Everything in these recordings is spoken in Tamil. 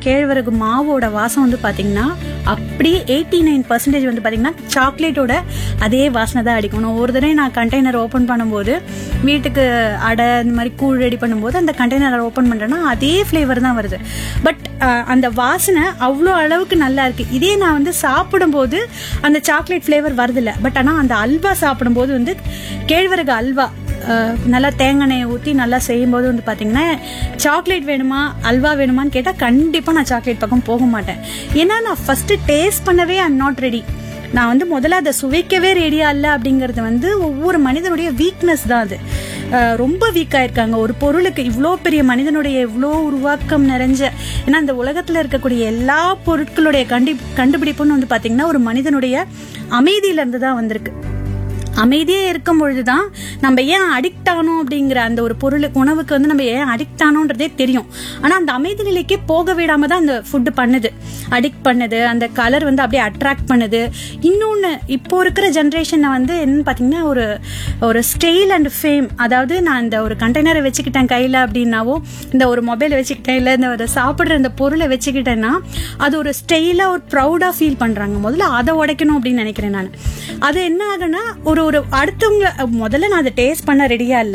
கேழ்வரகு மாவோட வாசம் வந்து பாத்தீங்கன்னா அப்படியே எயிட்டி நைன் பர்சன்டேஜ் வந்து பாத்தீங்கன்னா சாக்லேட்டோட அதே வாசனை தான் அடிக்கும் நான் ஒரு தடவை நான் கண்டெய்னர் ஓப்பன் பண்ணும்போது வீட்டுக்கு அடை இந்த மாதிரி கூழ் ரெடி பண்ணும்போது அந்த கண்டெய்னர் ஓப்பன் பண்றேன்னா அதே ஃப்ளேவர் தான் வருது பட் அந்த வாசனை அவ்வளோ அளவுக்கு நல்லா இருக்கு இதே நான் வந்து சாப்பிடும்போது அந்த சாக்லேட் ஃப்ளேவர் வருதில்ல பட் ஆனால் அந்த அல்வா சாப்பிடும்போது வந்து கேழ்வரகு அல்வா அஹ், நல்லா தேங்காய் எண்ணெயை ஊற்றி நல்லா செய்யும்போது வந்து பார்த்தீங்கன்னா சாக்லேட் வேணுமா அல்வா வேணுமான்னு கேட்டால் கண்டிப்பாக நான் சாக்லேட் பக்கம் போக மாட்டேன் ஏன்னா நான் ஃபர்ஸ்ட் டேஸ்ட் பண்ணவே ஐம் நாட் ரெடி நான் வந்து முதல்ல அதை சுவைக்கவே ரெடியா இல்லை அப்படிங்கிறது வந்து ஒவ்வொரு மனிதனுடைய வீக்னஸ் தான் அது அஹ் ரொம்ப வீக்காக இருக்காங்க ஒரு பொருளுக்கு இவ்வளோ பெரிய மனிதனுடைய இவ்வளோ உருவாக்கம் நிறைஞ்ச ஏன்னா இந்த உலகத்தில் இருக்கக்கூடிய எல்லா பொருட்களுடைய கண்டி கண்டுபிடிப்புன்னு வந்து பார்த்தீங்கன்னா ஒரு மனிதனுடைய அமைதியிலேருந்து தான் வந்திருக்கு அமைதியே இருக்கும் பொழுதுதான் நம்ம ஏன் அடிக்ட் ஆனோம் அப்படிங்கிற அந்த ஒரு பொருளுக்கு உணவுக்கு வந்து நம்ம ஏன் அடிக்ட் ஆனோன்றதே தெரியும் ஆனா அந்த அமைதி நிலைக்கே போக விடாம தான் அந்த ஃபுட்டு பண்ணுது அடிக்ட் பண்ணுது அந்த கலர் வந்து அப்படியே அட்ராக்ட் பண்ணுது இன்னொன்னு இப்போ இருக்கிற ஜென்ரேஷனை வந்து என்னன்னு பாத்தீங்கன்னா ஒரு ஒரு ஸ்டைல் அண்ட் ஃபேம் அதாவது நான் இந்த ஒரு கண்டெய்னரை வச்சுக்கிட்டேன் கையில அப்படின்னாவோ இந்த ஒரு மொபைல் வச்சுக்கிட்டேன் இல்ல இந்த ஒரு சாப்பிடுற இந்த பொருளை வச்சுக்கிட்டேன்னா அது ஒரு ஸ்டைலா ஒரு ப்ரௌடா ஃபீல் பண்றாங்க முதல்ல அதை உடைக்கணும் அப்படின்னு நினைக்கிறேன் நான் அது என்ன ஆகுனா ஒரு ஒரு அடுத்தவங்க முதல்ல நான் அதை டேஸ்ட் பண்ண ரெடியா இல்ல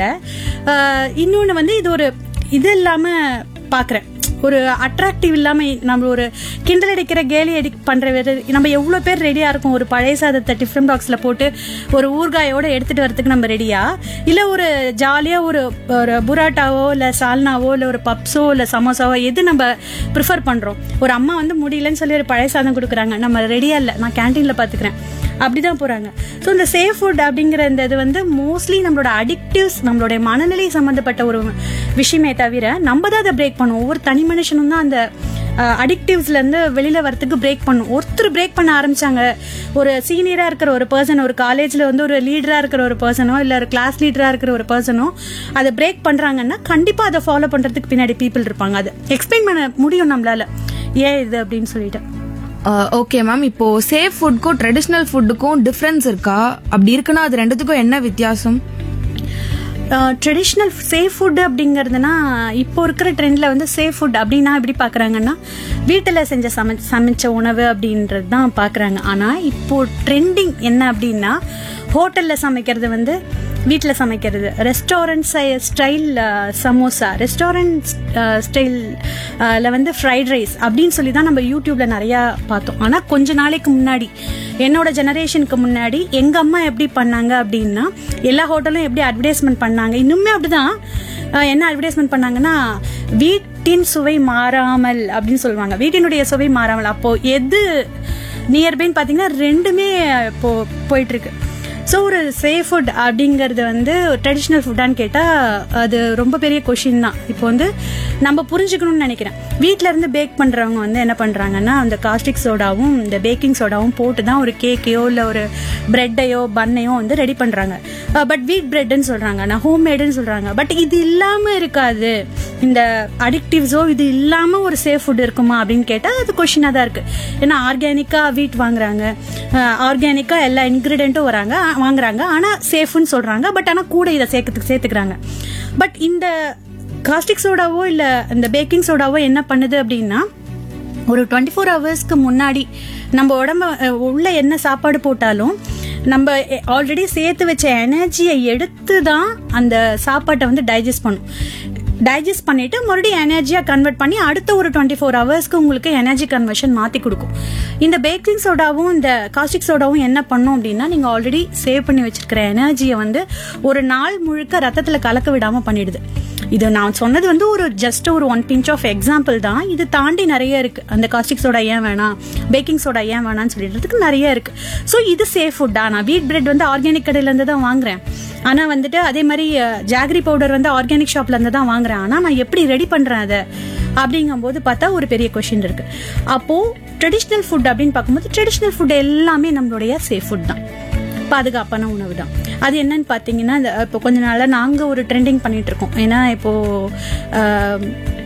ஆஹ் இன்னொன்னு வந்து இது ஒரு இது இல்லாம பாக்குறேன் ஒரு அட்ராக்டிவ் இல்லாம நம்ம ஒரு கிண்டல் அடிக்கிற கேலி அடி பண்ற வித- நம்ம எவ்வளவு பேர் ரெடியா இருக்கும் ஒரு பழைய சாதத்தை டிஃபன் பாக்ஸ்ல போட்டு ஒரு ஊறுகாயோட எடுத்துட்டு வரதுக்கு நம்ம ரெடியா இல்ல ஒரு ஜாலியா ஒரு ஒரு புராட்டாவோ இல்ல சால்னாவோ இல்ல ஒரு பப்ஸோ இல்ல சமோசாவோ எது நம்ம ப்ரிஃபர் பண்றோம் ஒரு அம்மா வந்து முடியலன்னு சொல்லி ஒரு பழைய சாதம் கொடுக்குறாங்க நம்ம ரெடியா இல்ல நான் கேன்டீன்ல பாத்துக்கிறேன் அப்படிதான் போறாங்க ஸோ இந்த சேஃப் ஃபுட் அப்படிங்கிற இந்த இது வந்து மோஸ்ட்லி நம்மளோட அடிக்டிவ்ஸ் நம்மளுடைய மனநிலை சம்பந்தப்பட்ட ஒரு விஷயமே தவிர நம்ம தான் அதை பிரேக் பண்ணுவோம் ஒவ்வொரு தனி மனுஷனும் தான் அந்த அடிக்டிவ்ஸ்ல இருந்து வெளியில வரதுக்கு பிரேக் பண்ணும் ஒருத்தர் பிரேக் பண்ண ஆரம்பிச்சாங்க ஒரு சீனியரா இருக்கிற ஒரு பர்சன் ஒரு காலேஜ்ல வந்து ஒரு லீடரா இருக்கிற ஒரு பர்சனோ இல்ல ஒரு கிளாஸ் லீடரா இருக்கிற ஒரு பர்சனோ அதை பிரேக் பண்றாங்கன்னா கண்டிப்பா அதை ஃபாலோ பண்றதுக்கு பின்னாடி பீப்புள் இருப்பாங்க அது எக்ஸ்பிளைன் பண்ண முடியும் நம்மளால ஏன் இது அப்படின்னு சொல்லிட்டு ஓகே மேம் இப்போ சேஃப் ஃபுட்க்கும் ட்ரெடிஷ்னல் ஃபுட்டுக்கும் டிஃப்ரென்ஸ் இருக்கா அப்படி இருக்குன்னா அது ரெண்டுத்துக்கும் என்ன வித்தியாசம் ட்ரெடிஷ்னல் சேஃப் ஃபுட் அப்படிங்கிறதுனா இப்போ இருக்கிற ட்ரெண்டில் வந்து சேஃப் ஃபுட் அப்படின்னா எப்படி பார்க்குறாங்கன்னா வீட்டில் செஞ்ச சமை சமைச்ச உணவு அப்படின்றது தான் பார்க்குறாங்க ஆனால் இப்போ ட்ரெண்டிங் என்ன அப்படின்னா ஹோட்டலில் சமைக்கிறது வந்து வீட்டில் சமைக்கிறது restaurant style samosa restaurant style வந்து ஃப்ரைட் ரைஸ் அப்படின்னு சொல்லி தான் நம்ம யூடியூப்ல நிறையா பார்த்தோம் ஆனால் கொஞ்ச நாளைக்கு முன்னாடி என்னோட ஜெனரேஷனுக்கு முன்னாடி எங்கள் அம்மா எப்படி பண்ணாங்க அப்படின்னா எல்லா ஹோட்டலும் எப்படி அட்வர்டைஸ்மெண்ட் பண்ணாங்க இன்னுமே அப்படிதான் அஹ் என்ன அட்வர்டைஸ்மெண்ட் பண்ணாங்கன்னா வீட்டின் சுவை மாறாமல் அப்படின்னு சொல்லுவாங்க வீட்டினுடைய சுவை மாறாமல் அப்போ எது நியர்பைன்னு பார்த்தீங்கன்னா ரெண்டுமே இப்போ போயிட்டு இருக்கு ஸோ ஒரு சேஃப் ஃபுட் அப்படிங்கிறது வந்து ட்ரெடிஷ்னல் ஃபுட்டான்னு கேட்டால் அது ரொம்ப பெரிய கொஷின் தான் இப்போ வந்து நம்ம புரிஞ்சுக்கணும்னு நினைக்கிறேன் வீட்டில இருந்து பேக் பண்ணுறவங்க வந்து என்ன பண்ணுறாங்கன்னா அந்த காஸ்டிக் சோடாவும் இந்த பேக்கிங் சோடாவும் போட்டு தான் ஒரு கேக்கையோ இல்லை ஒரு பிரெட்டையோ பன்னையோ வந்து ரெடி பண்ணுறாங்க பட் வீட் பிரெட்னு சொல்கிறாங்க நான் ஹோம் மேடுன்னு சொல்கிறாங்க பட் இது இல்லாமல் இருக்காது இந்த அடிக்டிவ்ஸோ இது இல்லாமல் ஒரு சேஃப் ஃபுட் இருக்குமா அப்படின்னு கேட்டால் அது கொஷினாக தான் இருக்குது ஏன்னா ஆர்கானிக்காக வீட் வாங்குறாங்க ஆர்கானிக்காக எல்லா இன்க்ரீடியண்ட்டும் வராங்க ஆ, வாங்குறாங்க ஆனால் சேஃப்னு சொல்கிறாங்க பட் ஆனால் கூட இதை சேர்க்கறதுக்கு சேர்த்துக்கிறாங்க பட் இந்த காஸ்டிக் சோடாவோ இல்லை இந்த பேக்கிங் சோடாவோ என்ன பண்ணுது அப்படின்னா ஒரு டுவெண்ட்டி ஃபோர் ஹவர்ஸ்க்கு முன்னாடி நம்ம உடம்ப அஹ், உள்ள என்ன சாப்பாடு போட்டாலும் நம்ம ஆல்ரெடி சேர்த்து வச்ச எனர்ஜியை எடுத்து தான் அந்த சாப்பாட்டை வந்து டைஜஸ்ட் பண்ணும் டைஜஸ்ட் பண்ணிட்டு மறுபடியும் எனர்ஜியா கன்வெர்ட் பண்ணி அடுத்த ஒரு டுவெண்ட்டி ஃபோர் ஹவர்ஸ்க்கு உங்களுக்கு எனர்ஜி கன்வர்ஷன் மாத்தி கொடுக்கும் இந்த பேக்கிங் சோடாவும் இந்த காஸ்டிக் சோடாவும் என்ன பண்ணும் அப்படின்னா நீங்க ஆல்ரெடி சேவ் பண்ணி வச்சிருக்கிற எனர்ஜியை வந்து ஒரு நாள் முழுக்க ரத்தத்துல கலக்க விடாம பண்ணிடுது இது நான் சொன்னது வந்து ஒரு ஜஸ்ட் ஒரு ஒன் பிஞ்ச் ஆஃப் எக்ஸாம்பிள் தான் இது தாண்டி நிறைய இருக்கு அந்த காஸ்டிக் சோடா ஏன் வேணாம் பேக்கிங் சோடா ஏன் வேணாம்னு சொல்லிடுறதுக்கு நிறைய இருக்கு ஸோ இது சேஃப் ஃபுட்டா நான் வீட் பிரெட் வந்து ஆர்கானிக் கடையில இருந்து தான் வாங்குறேன் ஆனா வந்துட்டு அதே மாதிரி அஹ், ஜாகரி பவுடர் வந்து ஆர்கானிக் ஷாப்ல இருந்து தான் வாங்குறேன் ஆனா நான் எப்படி ரெடி பண்றேன் அதை அப்படிங்கும்போது பார்த்தா ஒரு பெரிய கொஷின் இருக்கு அப்போ ட்ரெடிஷ்னல் ஃபுட் அப்படின்னு பார்க்கும்போது ட்ரெடிஷ்னல் ஃபுட் எல்லாமே நம்மளுடைய சேஃப் ஃபுட் தான் பாதுகாப்பான உணவு தான் அது என்னன்னு பார்த்தீங்கன்னா இந்த இப்போ கொஞ்ச நாளாக நாங்கள் ஒரு ட்ரெண்டிங் பண்ணிட்டு இருக்கோம் ஏன்னா இப்போ ஆம்,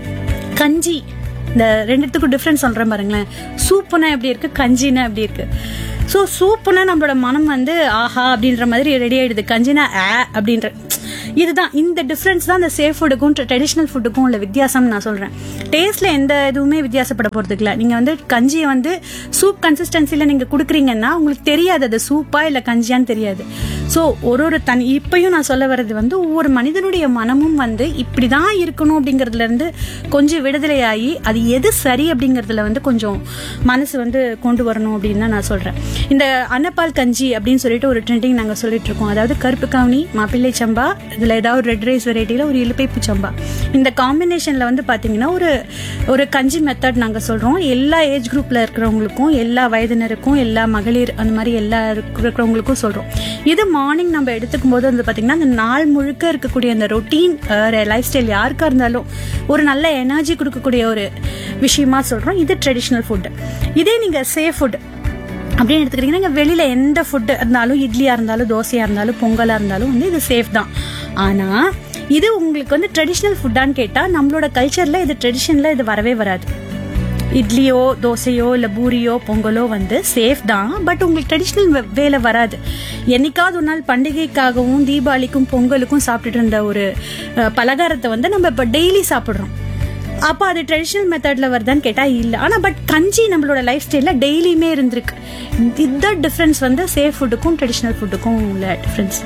கஞ்சி இந்த ரெண்டுத்துக்கும் டிஃப்ரென்ஸ் சொல்கிறேன் பாருங்களேன் சூப்புனா எப்படி இருக்கு கஞ்சினா எப்படி இருக்கு ஸோ சூப்புனா நம்மளோட மனம் வந்து ஆஹா அப்படின்ற மாதிரி ரெடி ஆயிடுது கஞ்சினா ஆ அப்படின்ற இதுதான் இந்த டிஃப்ரென்ஸ் தான் இந்த சேஃப் ஃபுட்டுக்கும் ட்ரெடிஷ்னல் ஃபுட்டுக்கும் உள்ள வித்தியாசம் நான் சொல்றேன் டேஸ்ட்ல எந்த இதுவுமே வித்தியாசப்பட போறதுக்கு இல்ல நீங்க வந்து கஞ்சியை வந்து சூப் கன்சிஸ்டன்சில நீங்க குடுக்குறீங்கன்னா உங்களுக்கு தெரியாது அது சூப்பா இல்ல கஞ்சியான்னு தெரியாது ஸோ ஒரு ஒரு தனி இப்பயும் நான் சொல்ல வர்றது வந்து ஒவ்வொரு மனிதனுடைய மனமும் வந்து இப்படிதான் இருக்கணும் அப்படிங்கறதுல இருந்து கொஞ்சம் விடுதலையாகி அது எது சரி அப்படிங்கறதுல வந்து கொஞ்சம் மனசு வந்து கொண்டு வரணும் அப்படின்னு தான் நான் சொல்றேன் இந்த அன்னப்பால் கஞ்சி அப்படின்னு சொல்லிட்டு ஒரு ட்ரெண்டிங் நாங்க சொல்லிட்டு இருக்கோம் அதாவது கருப்பு கவுனி மாப்பிள்ளை சம்பா இதுல ஏதாவது ரெட் ரைஸ் வெரைட்டில ஒரு இலுப்பைப்பு சம்பா இந்த காம்பினேஷன்ல வந்து பாத்தீங்கன்னா ஒரு ஒரு கஞ்சி மெத்தட் நாங்க சொல்றோம் எல்லா ஏஜ் குரூப்ல இருக்கிறவங்களுக்கும் எல்லா வயதினருக்கும் எல்லா மகளிர் அந்த மாதிரி எல்லா இருக்க- இருக்கிறவங்களுக்கும் சொல்றோம் இது மார்னிங் நம்ம எடுத்துக்கும் போது வந்து பாத்தீங்கன்னா அந்த நாள் முழுக்க இருக்கக்கூடிய அந்த ரொட்டீன் லைஃப் ஸ்டைல் யாருக்கா இருந்தாலும் ஒரு நல்ல எனர்ஜி கொடுக்கக்கூடிய ஒரு விஷயமா சொல்றோம் இது ட்ரெடிஷ்னல் ஃபுட் இதே நீங்க சேஃப் ஃபுட் அப்படின்னு எடுத்துக்கிட்டீங்கன்னா இங்க வெளியில எந்த ஃபுட் இருந்தாலும் இட்லியா இருந்தாலும் தோசையா இருந்தாலும் பொங்கலா இருந்தாலும் வந்து இது சேஃப் தான் ஆனா இது உங்களுக்கு வந்து ட்ரெடிஷ்னல் ஃபுட்டான்னு கேட்டா நம்மளோட கல்ச்சர்ல இது ட்ரெடிஷன்ல இது வரவே வராது இட்லியோ தோசையோ இல்ல பூரியோ பொங்கலோ வந்து சேஃப் தான் பட் உங்களுக்கு ட்ரெடிஷ்னல் வேலை வராது என்னைக்காவது ஒரு நாள் பண்டிகைக்காகவும் தீபாவளிக்கும் பொங்கலுக்கும் சாப்பிட்டுட்டு இருந்த ஒரு அஹ், பலகாரத்தை வந்து நம்ம இப்ப டெய்லி சாப்பிடுறோம் அப்போ அது ட்ரெடிஷ்னல் மெத்தட்ல வருதான்னு கேட்டா இல்ல ஆனா பட் கஞ்சி நம்மளோட லைஃப் ஸ்டைல்ல டெய்லியுமே இருந்திருக்கு இந்த டிஃபரன்ஸ் வந்து சேஃப் ஃபுட்டுக்கும் ட்ரெடிஷ்னல் ஃபுட்டுக்கும் உள்ள டிஃபரன்ஸ்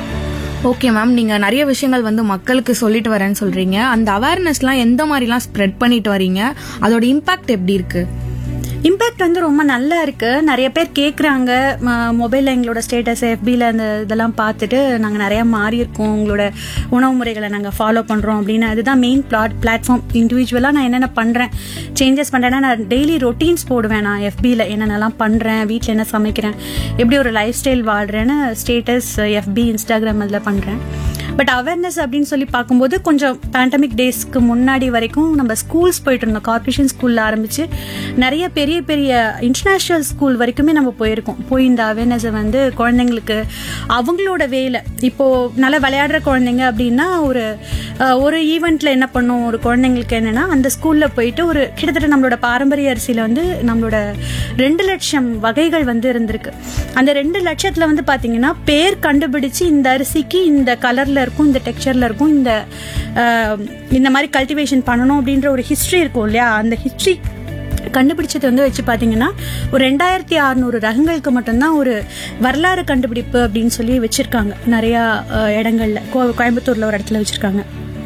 ஓகே மேம் நீங்க நிறைய விஷயங்கள் வந்து மக்களுக்கு சொல்லிட்டு வரேன்னு சொல்றீங்க அந்த அவேர்னஸ்லாம் எந்த மாதிரிலாம் ஸ்ப்ரெட் பண்ணிட்டு வரீங்க அதோட இம்பாக்ட் எப்படி இருக்கு இம்பாக்ட் வந்து ரொம்ப நல்லா இருக்கு நிறைய பேர் கேக்குறாங்க மொபைல்ல எங்களோட ஸ்டேட்டஸ் எஃபில அந்த இதெல்லாம் பார்த்துட்டு நாங்க நிறைய மாறி இருக்கோம் உங்களோட உணவு முறைகளை நாங்க ஃபாலோ பண்றோம் அப்படின்னு அதுதான் மெயின் பிளாட் பிளாட்ஃபார்ம் இண்டிவிஜுவலா நான் என்னென்ன பண்றேன் சேஞ்சஸ் பண்றேன்னா நான் டெய்லி ரொட்டீன்ஸ் போடுவேன் நான் எஃபில என்னென்னலாம் பண்றேன் வீட்ல என்ன சமைக்கிறேன் எப்படி ஒரு லைஃப் ஸ்டைல் வாழ்றேன்னு ஸ்டேட்டஸ் எஃபி இன்ஸ்டாகிராம் அதில் பண்றேன் பட் அவேர்னஸ் அப்படின்னு சொல்லி பார்க்கும்போது கொஞ்சம் பேண்டமிக் டேஸ்க்கு முன்னாடி வரைக்கும் நம்ம ஸ்கூல்ஸ் போயிட்டு இருந்தோம் கார்பரேஷன் ஸ்கூல்ல ஆரம்பிச்சு நிறைய பெரிய பெரிய இன்டர்நேஷனல் ஸ்கூல் வரைக்குமே நம்ம போயிருக்கோம் போய் இந்த அவேர்னஸை வந்து குழந்தைங்களுக்கு அவங்களோட வேலை இப்போ நல்லா விளையாடுற குழந்தைங்க அப்படின்னா ஒரு அஹ், ஒரு ஈவெண்ட்ல என்ன பண்ணும் ஒரு குழந்தைங்களுக்கு என்னன்னா அந்த ஸ்கூல்ல போயிட்டு ஒரு கிட்டத்தட்ட நம்மளோட பாரம்பரிய அரிசியில வந்து நம்மளோட ரெண்டு லட்சம் வகைகள் வந்து இருந்திருக்கு அந்த ரெண்டு லட்சத்துல வந்து பாத்தீங்கன்னா பேர் கண்டுபிடிச்சு இந்த அரிசிக்கு இந்த கலர்ல இருக்கும் இந்த டெக்ஸ்சர்ல இருக்கும் இந்த அஹ், இந்த மாதிரி கல்டிவேஷன் பண்ணணும் அப்படின்ற ஒரு ஹிஸ்டரி இருக்கும் இல்லையா அந்த ஹிஸ்டரி கண்டுபிடிச்சது வந்து வச்சு பாத்தீங்கன்னா ஒரு ரெண்டாயிரத்தி அறுநூறு ரகங்களுக்கு மட்டும்தான் ஒரு வரலாறு கண்டுபிடிப்பு அப்படின்னு சொல்லி வச்சிருக்காங்க நிறைய அஹ், இடங்கள்ல கோ- கோயம்புத்தூர்ல ஒரு இடத்துல வச்சிருக்காங்க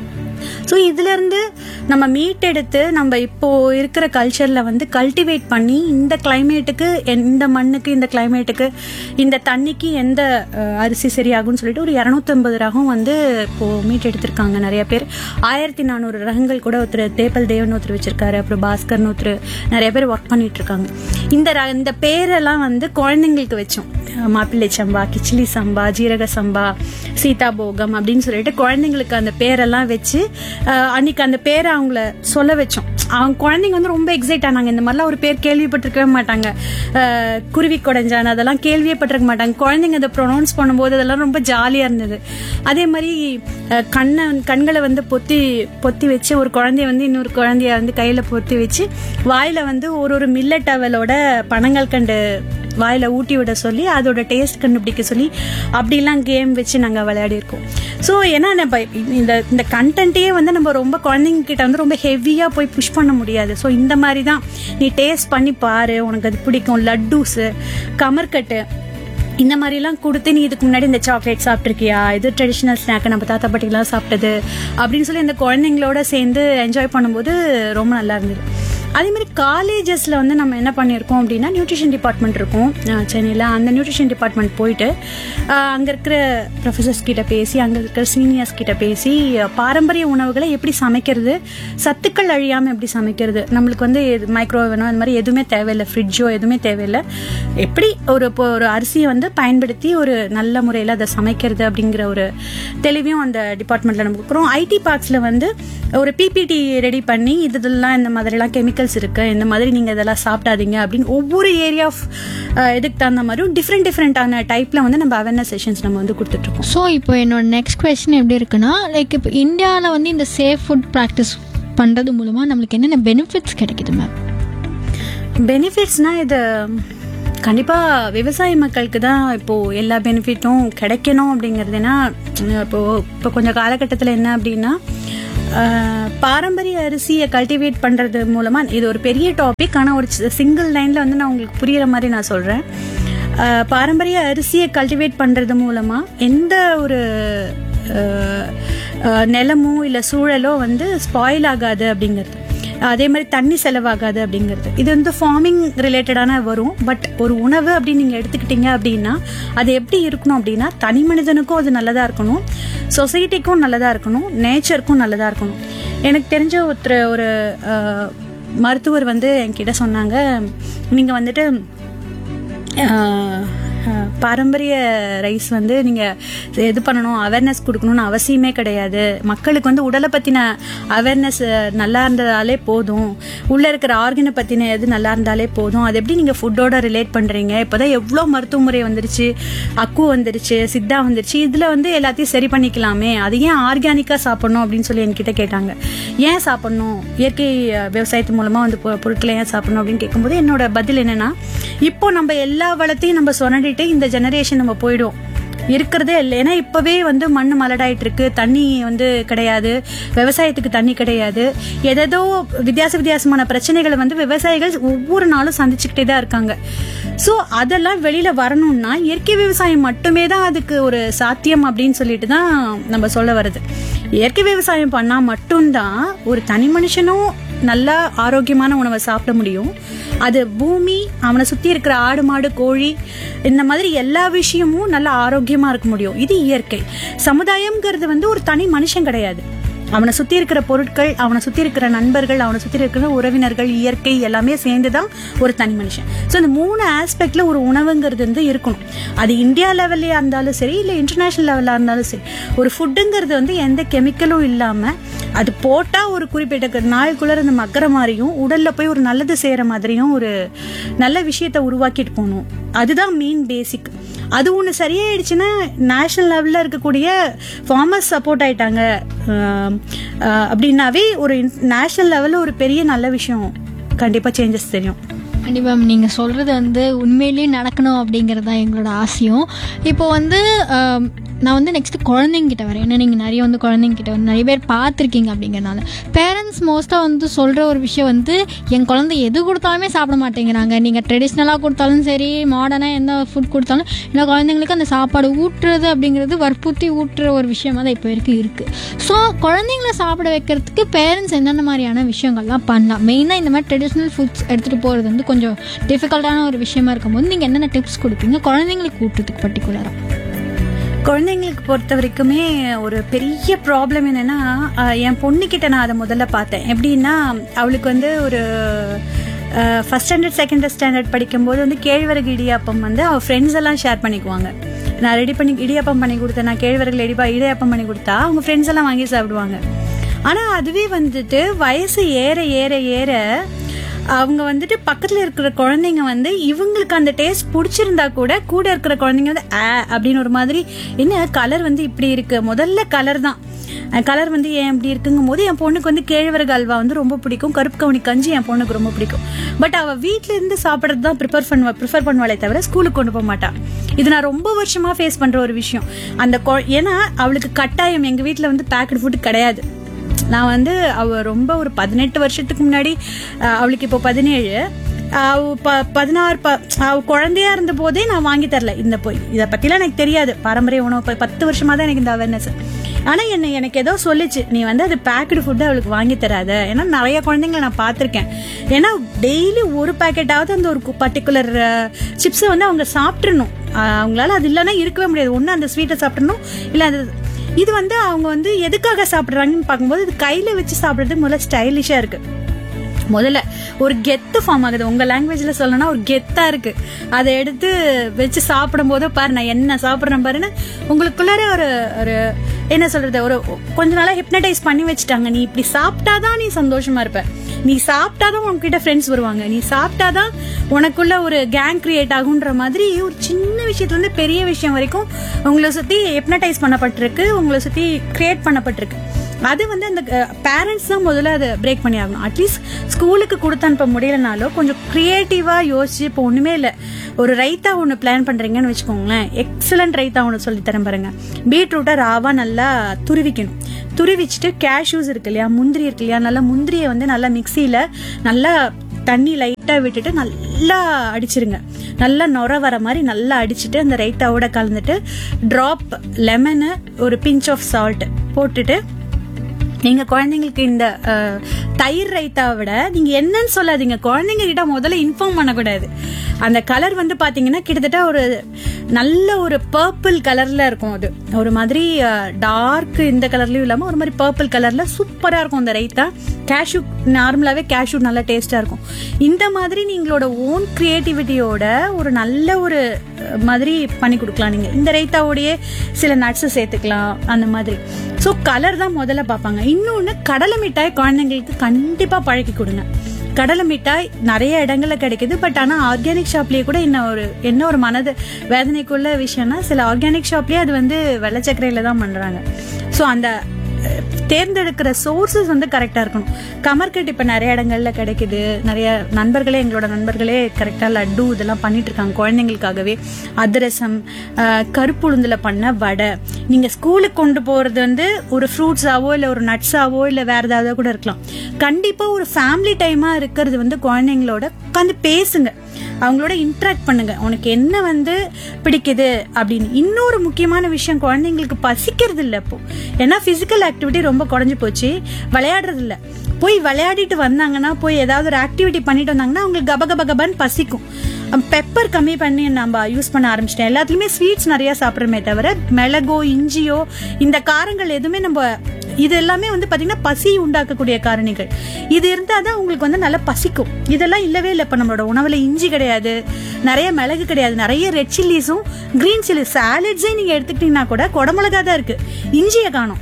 ஸோ இதுல இருந்து நம்ம மீட் எடுத்து நம்ம இப்போ இருக்கிற கல்ச்சர்ல வந்து கல்டிவேட் பண்ணி இந்த கிளைமேட்டுக்கு இந்த மண்ணுக்கு இந்த கிளைமேட்டுக்கு இந்த தண்ணிக்கு எந்த அஹ், அரிசி சரியாகும்னு சொல்லிட்டு ஒரு இரநூத்தம்பது ரகம் வந்து இப்போ மீட் எடுத்திருக்காங்க நிறைய பேர் ஆயிரத்தி நானூறு ரகங்கள் கூட ஒருத்தர் தேப்பல் தேவன் ஒருத்தர் வச்சிருக்காரு அப்புறம் பாஸ்கர்னு ஒருத்தர் நிறைய பேர் ஒர்க் பண்ணிட்டு இருக்காங்க இந்த ர- இந்த பேரெல்லாம் வந்து குழந்தைங்களுக்கு வச்சோம் அஹ், மாப்பிள்ளை சம்பா கிச்சிலி சம்பா ஜீரக சம்பா சீதா போகம் அப்படின்னு சொல்லிட்டு குழந்தைங்களுக்கு அந்த பேரெல்லாம் வச்சு அஹ், அன்னைக்கு அந்த பேரை அவங்கள சொல்ல வச்சோம் அவங்க குழந்தைங்க வந்து ரொம்ப எக்ஸைட் ஆனாங்க இந்த மாதிரிலாம் ஒரு பேர் கேள்விப்பட்டிருக்கவே மாட்டாங்க அஹ், குருவி கொடைஞ்சான் அதெல்லாம் கேள்வியே பட்டிருக்க மாட்டாங்க குழந்தைங்க அதை ப்ரொனவுன்ஸ் பண்ணும்போது அதெல்லாம் ரொம்ப ஜாலியா இருந்தது அதே மாதிரி அஹ், கண்ணை கண்களை வந்து பொத்தி பொத்தி வச்சு ஒரு குழந்தைய வந்து இன்னொரு குழந்தைய வந்து கையில பொத்தி வச்சு வாயில வந்து ஒரு ஒரு மில்லட் அவலோட பனங்கள் கண்டு வாயில ஊட்டி விட சொல்லி அதோட டேஸ்ட் கண்டுபிடிக்க சொல்லி அப்படிலாம் கேம் வச்சு நாங்க விளையாடி இருக்கோம் ஸோ ஏன்னா நம்ம இந்த இந்த கண்டென்ட்டே வந்து நம்ம ரொம்ப குழந்தைங்க கிட்ட வந்து ரொம்ப ஹெவியா போய் புஷ் பண்ண முடியாது ஸோ இந்த மாதிரி தான் நீ டேஸ்ட் பண்ணி பாரு உனக்கு அது பிடிக்கும் லட்டூஸு கமர்கட்டு இந்த மாதிரிலாம் கொடுத்து நீ இதுக்கு முன்னாடி இந்த சாக்லேட் சாப்பிட்ருக்கியா இது ட்ரெடிஷ்னல் ஸ்நாக் நம்ம தாத்தா பாட்டிலாம் சாப்பிட்டது அப்படின்னு சொல்லி இந்த குழந்தைங்களோட சேர்ந்து என்ஜாய் பண்ணும்போது ரொம்ப நல்லா இருந்தது அதே மாதிரி காலேஜஸ்ல வந்து நம்ம என்ன பண்ணியிருக்கோம் அப்படின்னா நியூட்ரிஷன் டிபார்ட்மெண்ட் இருக்கும் அஹ் சென்னையில் அந்த நியூட்ரிஷன் டிபார்ட்மெண்ட் போயிட்டு அஹ் அங்க இருக்கிற ப்ரொஃபசர்ஸ் கிட்ட பேசி அங்க இருக்கிற சீனியர்ஸ் கிட்ட பேசி அஹ் பாரம்பரிய உணவுகளை எப்படி சமைக்கிறது சத்துக்கள் அழியாம எப்படி சமைக்கிறது நம்மளுக்கு வந்து மைக்ரோவேவனோ அந்த மாதிரி எதுவுமே தேவையில்லை ஃப்ரிட்ஜோ எதுவுமே தேவையில்லை எப்படி ஒரு இப்போ ஒரு அரிசியை வந்து பயன்படுத்தி ஒரு நல்ல முறையில் அதை சமைக்கிறது அப்படிங்கிற ஒரு தெளிவையும் அந்த டிபார்ட்மெண்ட்ல நம்ம கொடுக்குறோம் ஐடி பார்க்ஸ்ல வந்து ஒரு பிபிடி ரெடி பண்ணி இது இதெல்லாம் இந்த மாதிரிலாம் கெமிக்கல்ஸ் இருக்கு இந்த மாதிரி நீங்க இதெல்லாம் சாப்பிடாதீங்க அப்படின்னு ஒவ்வொரு ஏரியா ஆஃப் இதுக்கு தகுந்த மாதிரியும் டிஃப்ரெண்ட் டிஃப்ரெண்டான டைப்ல வந்து நம்ம அவேர்னஸ் செஷன்ஸ் நம்ம வந்து கொடுத்துட்டு இருக்கோம் ஸோ இப்போ என்னோட நெக்ஸ்ட் கொஸ்டின் எப்படி இருக்குன்னா லைக் இப்போ இந்தியாவில் வந்து இந்த சேஃப் ஃபுட் ப்ராக்டிஸ் பண்ணுறது மூலமாக நம்மளுக்கு என்னென்ன பெனிஃபிட்ஸ் கிடைக்குது மேம் பெனிஃபிட்ஸ்னா இது கண்டிப்பா விவசாய மக்களுக்கு தான் இப்போ எல்லா பெனிஃபிட்டும் கிடைக்கணும் அப்படிங்கிறதுனா இப்போ இப்போ கொஞ்சம் காலகட்டத்தில் என்ன அப்படின்னா ஆஹ், பாரம்பரிய அரிசியை கல்டிவேட் பண்றது மூலமா இது ஒரு பெரிய டாபிக் ஆனால் ஒரு சிங்கிள் லைன்ல வந்து நான் உங்களுக்கு புரியுற மாதிரி நான் சொல்றேன் ஆஹ், பாரம்பரிய அரிசியை கல்டிவேட் பண்றது மூலமா எந்த ஒரு ஆஹ், ஆஹ், நிலமோ இல்லை சூழலோ வந்து ஸ்பாயில் ஆகாது அப்படிங்கிறது அதே மாதிரி தண்ணி செலவாகாது அப்படிங்கிறது இது வந்து ஃபார்மிங் ரிலேட்டடான வரும் பட் ஒரு உணவு அப்படின்னு நீங்கள் எடுத்துக்கிட்டீங்க அப்படின்னா அது எப்படி இருக்கணும் அப்படின்னா தனி மனிதனுக்கும் அது நல்லதாக இருக்கணும் சொசைட்டிக்கும் நல்லதாக இருக்கணும் நேச்சருக்கும் நல்லதாக இருக்கணும் எனக்கு தெரிஞ்ச ஒருத்தர் ஒரு அஹ், மருத்துவர் வந்து என்கிட்ட சொன்னாங்க நீங்கள் வந்துட்டு ஆஹ், ஆஹ், பாரம்பரிய ரைஸ் வந்து நீங்கள் இது பண்ணணும் அவேர்னஸ் கொடுக்கணும்னு அவசியமே கிடையாது மக்களுக்கு வந்து உடலை பற்றின அவேர்னஸ் நல்லா இருந்ததாலே போதும் உள்ளே இருக்கிற ஆர்கனை பற்றின இது நல்லா இருந்தாலே போதும் அது எப்படி நீங்கள் ஃபுட்டோட ரிலேட் பண்ணுறீங்க இப்போ தான் எவ்வளோ மருத்துவ முறை வந்துருச்சு அக்கு வந்துருச்சு சித்தா வந்துருச்சு இதில் வந்து எல்லாத்தையும் சரி பண்ணிக்கலாமே அது ஏன் ஆர்கானிக்காக சாப்பிடணும் அப்படின்னு சொல்லி என்கிட்ட கேட்டாங்க ஏன் சாப்பிடணும் இயற்கை அஹ், விவசாயத்து மூலமாக வந்து பொ- பொருட்களை ஏன் சாப்பிடணும் அப்படின்னு கேட்கும்போது என்னோட பதில் என்னன்னா இப்போ நம்ம எல்லா வளத்தையும் நம்ம சொன்னடிட்டு இந்த ஜெனரேஷன் நம்ம போயிடுவோம் இருக்கிறதே இல்லை ஏன்னா இப்பவே வந்து மண் மலடாயிட்டு இருக்கு தண்ணி வந்து கிடையாது விவசாயத்துக்கு தண்ணி கிடையாது எதேதோ வித்தியாச வித்தியாசமான பிரச்சனைகளை வந்து விவசாயிகள் ஒவ்வொரு நாளும் சந்திச்சுக்கிட்டே தான் இருக்காங்க ஸோ அதெல்லாம் வெளியில வரணும்னா இயற்கை விவசாயம் மட்டுமே தான் அதுக்கு ஒரு சாத்தியம் அப்படின்னு சொல்லிட்டு தான் நம்ம சொல்ல வருது இயற்கை விவசாயம் பண்ணா மட்டும்தான் ஒரு தனி மனுஷனும் நல்லா ஆரோக்கியமான உணவை சாப்பிட முடியும் அது பூமி அவனை சுத்தி இருக்கிற ஆடு மாடு கோழி இந்த மாதிரி எல்லா விஷயமும் நல்லா ஆரோக்கியமா இருக்க முடியும் இது இயற்கை சமுதாயம்ங்கிறது வந்து ஒரு தனி மனுஷன் கிடையாது அவனை சுத்தி இருக்கிற பொருட்கள் அவனை சுத்தி இருக்கிற நண்பர்கள் அவனை சுத்தி இருக்கிற உறவினர்கள் இயற்கை எல்லாமே சேர்ந்துதான் ஒரு தனி மனுஷன் ஸோ இந்த மூணு ஆஸ்பெக்ட்ல ஒரு உணவுங்கிறது வந்து இருக்கணும் அது இந்தியா லெவல்லையா இருந்தாலும் சரி இல்லை இன்டர்நேஷனல் லெவலாக இருந்தாலும் சரி ஒரு ஃபுட்டுங்கிறது வந்து எந்த கெமிக்கலும் இல்லாம அது போட்டா ஒரு குறிப்பிட்ட நாளுக்குள்ள அந்த மக்கற மாதிரியும் உடல்ல போய் ஒரு நல்லது செய்யற மாதிரியும் ஒரு நல்ல விஷயத்தை உருவாக்கிட்டு போகணும் அதுதான் மெயின் பேசிக் அது ஒன்று சரியாயிடுச்சுன்னா நேஷனல் லெவலில் இருக்கக்கூடிய ஃபார்மர்ஸ் சப்போர்ட் ஆயிட்டாங்க ஆம், ஆஹ், அப்படின்னாவே ஒரு நேஷனல் லெவலில் ஒரு பெரிய நல்ல விஷயம் கண்டிப்பாக சேஞ்சஸ் தெரியும் கண்டிப்பாக நீங்கள் சொல்கிறது வந்து உண்மையிலேயே நடக்கணும் அப்படிங்கிறது தான் எங்களோட ஆசையும் இப்போ வந்து ஆம், நான் வந்து நெக்ஸ்ட் குழந்தைங்கிட்ட வரேன் ஏன்னா நீங்கள் நிறைய வந்து குழந்தைங்கிட்ட வந்து நிறைய பேர் பார்த்துருக்கீங்க அப்படிங்கிறனால பேரண்ட்ஸ் மோஸ்ட்டாக வந்து சொல்கிற ஒரு விஷயம் வந்து என் குழந்தை எது கொடுத்தாலுமே சாப்பிட மாட்டேங்கிறாங்க நீங்கள் ட்ரெடிஷ்னலாக கொடுத்தாலும் சரி மாடர்னாக எந்த ஃபுட் கொடுத்தாலும் இல்லை குழந்தைங்களுக்கு அந்த சாப்பாடு ஊட்டுறது அப்படிங்கிறது வற்புறுத்தி ஊட்டுற ஒரு விஷயமா தான் இப்போ வரைக்கும் இருக்குது ஸோ குழந்தைங்கள சாப்பிட வைக்கிறதுக்கு பேரண்ட்ஸ் என்னென்ன மாதிரியான விஷயங்கள்லாம் பண்ணலாம் மெயினாக இந்த மாதிரி ட்ரெடிஷ்னல் ஃபுட்ஸ் எடுத்துகிட்டு போகிறது வந்து கொஞ்சம் டிஃபிகல்ட்டான ஒரு விஷயமா இருக்கும்போது நீங்கள் என்னென்ன டிப்ஸ் கொடுப்பீங்க குழந்தைங்களுக்கு ஊட்டுறதுக்கு பர்டிகுலராக குழந்தைங்களுக்கு பொறுத்த வரைக்குமே ஒரு பெரிய ப்ராப்ளம் என்னன்னா ஆஹ், என் பொண்ணுக்கிட்ட நான் அதை முதல்ல பார்த்தேன் எப்படின்னா அவளுக்கு வந்து ஒரு ஃபஸ்ட் ஸ்டாண்டர்ட் செகண்ட் ஸ்டாண்டர்ட் படிக்கும்போது வந்து கேழ்வரகு இடியாப்பம் வந்து அவள் ஃப்ரெண்ட்ஸ் எல்லாம் ஷேர் பண்ணிக்குவாங்க நான் ரெடி பண்ணி இடியாப்பம் பண்ணி கொடுத்தேன் நான் கேழ்வரகுல இடிப்பா இடியாப்பம் பண்ணி கொடுத்தா அவங்க ஃப்ரெண்ட்ஸ் எல்லாம் வாங்கி சாப்பிடுவாங்க ஆனால் அதுவே வந்துட்டு வயசு ஏற ஏற ஏற அவங்க வந்துட்டு பக்கத்துல இருக்கிற குழந்தைங்க வந்து இவங்களுக்கு அந்த டேஸ்ட் பிடிச்சிருந்தா கூட கூட இருக்கிற குழந்தைங்க வந்து ஆ அப்படின்னு ஒரு மாதிரி என்ன கலர் வந்து இப்படி இருக்கு முதல்ல கலர் தான் கலர் வந்து ஏன் இப்படி இருக்குங்கும் போது என் பொண்ணுக்கு வந்து கேழ்வரகு அல்வா வந்து ரொம்ப பிடிக்கும் கருப்பு கவுனி கஞ்சி என் பொண்ணுக்கு ரொம்ப பிடிக்கும் பட் அவ வீட்ல இருந்து சாப்பிட்றது தான் ப்ரிப்பேர் பண்ணுவா ப்ரிஃபர் பண்ணுவாளே தவிர ஸ்கூலுக்கு கொண்டு போக மாட்டா இது நான் ரொம்ப வருஷமா ஃபேஸ் பண்ற ஒரு விஷயம் அந்த கொ- ஏன்னா அவளுக்கு கட்டாயம் எங்க வீட்ல வந்து பேக்கெட் ஃபுட் கிடையாது நான் வந்து அவ ரொம்ப ஒரு பதினெட்டு வருஷத்துக்கு முன்னாடி அஹ், அவளுக்கு இப்போ பதினேழு அவ ப பதினாறு ப அவ குழந்தையா இருந்த போதே நான் வாங்கி தரல இந்த போய் இதை பத்திலாம் எனக்கு தெரியாது பாரம்பரிய உணவு ப- பத்து வருஷமா தான் எனக்கு இந்த அவேர்னஸ் ஆனா என்ன எனக்கு ஏதோ சொல்லுச்சு நீ வந்து அது பேக்கெட் ஃபுட்டு அவளுக்கு வாங்கி தராத ஏன்னா நிறைய குழந்தைங்களை நான் பார்த்துருக்கேன் ஏன்னா டெய்லி ஒரு பேக்கெட்டாவது அந்த ஒரு பர்டிகுலர் சிப்ஸை வந்து அவங்க சாப்பிட்றணும் அவங்களால அது இல்லைன்னா இருக்கவே முடியாது ஒன்று அந்த ஸ்வீட்டை சாப்பிட்றணும் இல்லை அந்த இது வந்து அவங்க வந்து எதுக்காக சாப்பிட்றாங்கன்னு பார்க்கும்போது இது கையில் வச்சு சாப்பிட்றது முதல்ல ஸ்டைலிஷாக இருக்கு முதல்ல ஒரு கெத்து ஃபார்ம் ஆகுது உங்க லாங்குவேஜ்ல சொல்லணும்னா ஒரு கெத்தா இருக்கு அதை எடுத்து வச்சு சாப்பிடும் போது பாரு நான் என்ன சாப்பிட்றேன் பாருன்னு உங்களுக்குள்ளார ஒரு ஒரு என்ன சொல்றது ஒரு கொஞ்ச நாளா ஹிப்னடைஸ் பண்ணி வச்சுட்டாங்க நீ இப்படி சாப்பிட்டாதான் நீ சந்தோஷமா இருப்ப நீ சாப்பிட்டாதான் உன்கிட்ட ஃப்ரெண்ட்ஸ் வருவாங்க நீ சாப்பிட்டாதான் உனக்குள்ள ஒரு கேங் கிரியேட் ஆகுன்ற மாதிரி ஒரு சின்ன விஷயத்துல இருந்து பெரிய விஷயம் வரைக்கும் உங்களை சுத்தி ஹிப்னடைஸ் பண்ணப்பட்டிருக்கு உங்களை சுத்தி கிரியேட் பண்ணப்பட்டிருக்கு அது வந்து அந்த பேரண்ட்ஸ் தான் முதல்ல அதை பிரேக் பண்ணி ஆகணும் அட்லீஸ்ட் ஸ்கூலுக்கு கொடுத்து அனுப்ப முடியலனாலும் கொஞ்சம் க்ரியேட்டிவாக யோசிச்சு இப்போ ஒன்றுமே இல்லை ஒரு ரைத்தா ஒன்று பிளான் பண்றீங்கன்னு வச்சுக்கோங்களேன் எக்ஸலண்ட் ரைத்தா ஒன்று சொல்லி தரேன் பாருங்க பீட்ரூட்டை ராவா நல்லா துருவிக்கணும் துருவிச்சிட்டு கேஷ்யூஸ் இருக்கு இல்லையா முந்திரி இருக்கு இல்லையா நல்லா முந்திரியை வந்து நல்லா மிக்சியில நல்லா தண்ணி லைட்டாக விட்டுட்டு நல்லா அடிச்சிருங்க நல்லா நுர வர மாதிரி நல்லா அடிச்சிட்டு அந்த ரைத்தாவோட கலந்துட்டு ட்ராப் லெமனு ஒரு பிஞ்ச் ஆஃப் சால்ட் போட்டுட்டு நீங்க குழந்தைங்களுக்கு இந்த அஹ், தயிர் ரைத்தாவை விட நீங்க என்னன்னு சொல்லாதீங்க குழந்தைங்க கிட்ட முதல்ல இன்ஃபார்ம் பண்ணக்கூடாது அந்த கலர் வந்து பாத்தீங்கன்னா கிட்டத்தட்ட ஒரு நல்ல ஒரு பர்பிள் கலர்ல இருக்கும் அது ஒரு மாதிரி டார்க் இந்த கலர்லயும் இல்லாம ஒரு மாதிரி பர்பிள் கலர்ல சூப்பரா இருக்கும் அந்த ரைத்தா கேஷ்யூ நார்மலாவே கேஷ்யூ நல்லா டேஸ்டா இருக்கும் இந்த மாதிரி நீங்களோட ஓன் கிரியேட்டிவிட்டியோட ஒரு நல்ல ஒரு அஹ், மாதிரி பண்ணி கொடுக்கலாம் நீங்க இந்த ரைத்தாவோடயே சில நட்ஸ் சேர்த்துக்கலாம் அந்த மாதிரி ஸோ கலர் தான் முதல்ல பார்ப்பாங்க இன்னொன்று கடலை மிட்டாய் குழந்தைங்களுக்கு கண்டிப்பாக பழக்கி கொடுங்க கடலை மிட்டாய் நிறைய இடங்கள்ல கிடைக்குது பட் ஆனால் ஆர்கானிக் ஷாப்லேயே கூட என்ன ஒரு என்ன ஒரு மனது வேதனைக்குள்ள விஷயம்னா சில ஆர்கானிக் ஷாப்லேயே அது வந்து வெள்ளச்சக்கரையில் தான் பண்ணுறாங்க ஸோ அந்த அஹ், தேர்ந்தெடுக்கிற சோர்சஸ் வந்து கரெக்டாக இருக்கணும் கமர்கட் இப்போ நிறைய இடங்கள்ல கிடைக்குது நிறைய நண்பர்களே எங்களோட நண்பர்களே கரெக்டாக லட்டு இதெல்லாம் பண்ணிட்டு இருக்காங்க குழந்தைங்களுக்காகவே அதிரசம் அஹ், கருப்புளுந்துல பண்ண வடை நீங்கள் ஸ்கூலுக்கு கொண்டு போகிறது வந்து ஒரு ஃப்ரூட்ஸாவோ இல்லை ஒரு நட்ஸாவோ இல்லை வேற ஏதாவது கூட இருக்கலாம் கண்டிப்பாக ஒரு ஃபேமிலி டைமாக இருக்கிறது வந்து குழந்தைங்களோட உட்காந்து பேசுங்க அவங்களோட இன்ட்ராக்ட் பண்ணுங்க உனக்கு என்ன வந்து பிடிக்குது அப்படின்னு இன்னொரு முக்கியமான விஷயம் குழந்தைங்களுக்கு பசிக்கிறது இல்லை இப்போ ஏன்னா பிசிக்கல் ஆக்டிவிட்டி ரொம்ப குறைஞ்சு போச்சு விளையாடுறது இல்ல போய் விளையாடிட்டு வந்தாங்கன்னா போய் ஏதாவது ஒரு ஆக்டிவிட்டி பண்ணிட்டு வந்தாங்கன்னா அவங்களுக்கு கப கப கபன்னு பசிக்கும் பெப்பர் கம்மி பண்ணி நம்ம யூஸ் பண்ண ஆரம்பிச்சிட்டேன் எல்லாத்துலயுமே ஸ்வீட்ஸ் நிறைய சாப்பிட்றமே தவிர மிளகோ இஞ்சியோ இந்த காரங்கள் எதுவுமே நம்ம இது எல்லாமே வந்து பாத்தீங்கன்னா பசி உண்டாக்கக்கூடிய காரணிகள் இது இருந்தால் தான் உங்களுக்கு வந்து நல்லா பசிக்கும் இதெல்லாம் இல்லவே இல்லை இப்போ நம்மளோட உணவுல இஞ்சி கிடையாது நிறைய மிளகு கிடையாது நிறைய ரெட் சில்லிஸும் கிரீன் சில்லி சாலட்ஸே நீங்க எடுத்துக்கிட்டீங்கன்னா கூட குடமிளகா தான் இருக்கு இஞ்சியை காணும்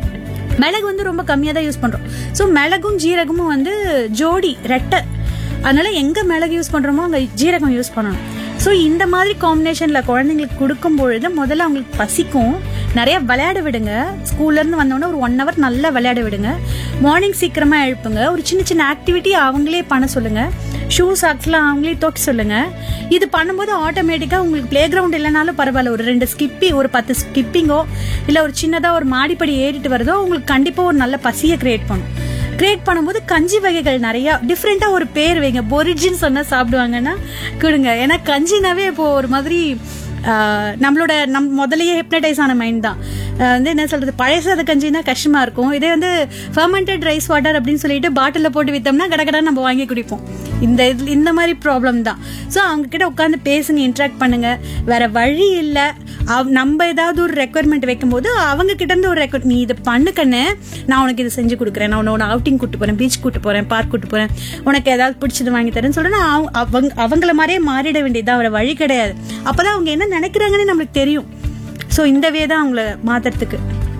மிளகு வந்து ரொம்ப கம்மியாக தான் யூஸ் பண்றோம் ஸோ மிளகும் ஜீரகமும் வந்து ஜோடி ரெட்டை அதனால எங்க மிளகு யூஸ் பண்றோமோ அங்க ஜீரகம் யூஸ் பண்ணணும் ஸோ இந்த மாதிரி காம்பினேஷன்ல குழந்தைங்களுக்கு கொடுக்கும் பொழுது முதல்ல அவங்களுக்கு பசிக்கும் நிறைய விளையாட விடுங்க ஸ்கூல்ல இருந்து வந்தோடனே ஒரு ஒன் ஹவர் நல்லா விளையாட விடுங்க மார்னிங் சீக்கிரமா எழுப்புங்க ஒரு சின்ன சின்ன ஆக்டிவிட்டி அவங்களே பண்ண சொல்லுங்க ஷூ சாக்ஸ்லாம் அவங்களே தோக்கி சொல்லுங்க இது பண்ணும்போது ஆட்டோமேட்டிக்கா உங்களுக்கு பிளே கிரவுண்ட் இல்லைனாலும் பரவாயில்ல ஒரு ரெண்டு ஸ்கிப்பி ஒரு பத்து ஸ்கிப்பிங்கோ இல்ல ஒரு சின்னதா ஒரு மாடிப்படி ஏறிட்டு வருதோ உங்களுக்கு கண்டிப்பா ஒரு நல்ல பசியை கிரியேட் பண்ணும் கிரியேட் பண்ணும்போது கஞ்சி வகைகள் நிறைய டிஃப்ரெண்டா ஒரு பேர் வைங்க பொரிஜின்னு சொன்னா சாப்பிடுவாங்கன்னா கொடுங்க ஏன்னா கஞ்சினாவே இப்போ ஒரு மாதிரி ஆஹ், நம்மளோட நம் முதல்லயே ஹெப்னடைஸ் ஆன மைண்ட் தான் ஆஹ், வந்து என்ன சொல்றது பழைய சாத கஞ்சினா கஷ்டமா இருக்கும் இதே வந்து ஃபர்மெண்டட் ரைஸ் வாட்டர் அப்படின்னு சொல்லிட்டு பாட்டிலில் போட்டு வித்தோம்னா கடகடா நம்ம வாங்கி குடிப்போம் இந்த இது இந்த மாதிரி ப்ராப்ளம் தான் ஸோ அவங்க கிட்ட உட்காந்து பேசுங்க இன்ட்ராக்ட் பண்ணுங்க வேற வழி இல்லை நம்ம ஏதாவது ஒரு ரெக்குவயர்மெண்ட் வைக்கும்போது அவங்க கிட்ட இருந்து ஒரு ரெக்வயர் நீ இதை பண்ணு கண்ணு நான் உனக்கு இது செஞ்சு கொடுக்குறேன் நான் உன்னை அவுட்டிங் கூட்டு போறேன் பீச் கூட்டு போறேன் பார்க் கூட்டு போறேன் உனக்கு ஏதாவது பிடிச்சது வாங்கி தரேன்னு சொல்லிட்டு நான் அவங்க- அவங்க அவங்கள மாதிரியே மாறிட வேண்டியது வேற வழி கிடையாது அப்பதான் அவங்க என்ன நினைக்கிறாங்கன்னு நம்மளுக்கு தெரியும் ஸோ இந்த வே தான் அவங்கள மாத்துறதுக்கு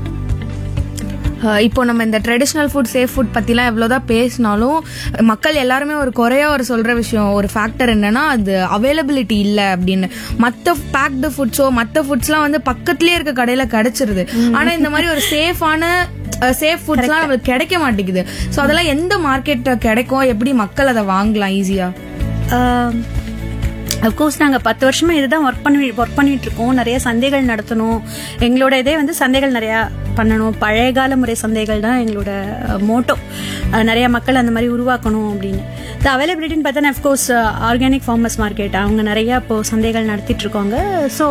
அஹ் இப்போ நம்ம இந்த ட்ரெடிஷ்னல் ஃபுட் சேஃப் ஃபுட் பற்றிலாம் எவ்வளோதான் பேசினாலும் மக்கள் எல்லாருமே ஒரு குறையா ஒரு சொல்கிற விஷயம் ஒரு ஃபேக்டர் என்னன்னா அது அவைலபிலிட்டி இல்லை அப்படின்னு மற்ற பேக்டு ஃபுட்ஸோ மற்ற ஃபுட்ஸ்லாம் வந்து பக்கத்துலேயே இருக்க கடையில் கிடைச்சிருது ஆனால் இந்த மாதிரி ஒரு சேஃபான சேஃப் ஃபுட்ஸ்லாம் நம்மளுக்கு கிடைக்க மாட்டேங்குது ஸோ அதெல்லாம் எந்த மார்க்கெட் கிடைக்கும் எப்படி மக்கள் அதை வாங்கலாம் ஈஸியாக அப்கோர்ஸ் நாங்கள் பத்து வருஷமா இதுதான் ஒர்க் பண்ணி ஒர்க் பண்ணிட்டு இருக்கோம் நிறைய சந்தைகள் நடத்தணும் எங்களோட இதே வந்து சந்தைகள் நிறையா பண்ணணும் பழைய கால முறை சந்தைகள் தான் எங்களோட மோட்டோ நிறைய மக்கள் அந்த மாதிரி உருவாக்கணும் அப்படின்னு இந்த அவைலபிலிட்டின்னு பார்த்தா அஃப்கோர்ஸ் ஆர்கானிக் ஃபார்மர்ஸ் மார்க்கெட் அவங்க நிறைய இப்போ சந்தைகள் நடத்திட்டு இருக்காங்க ஸோ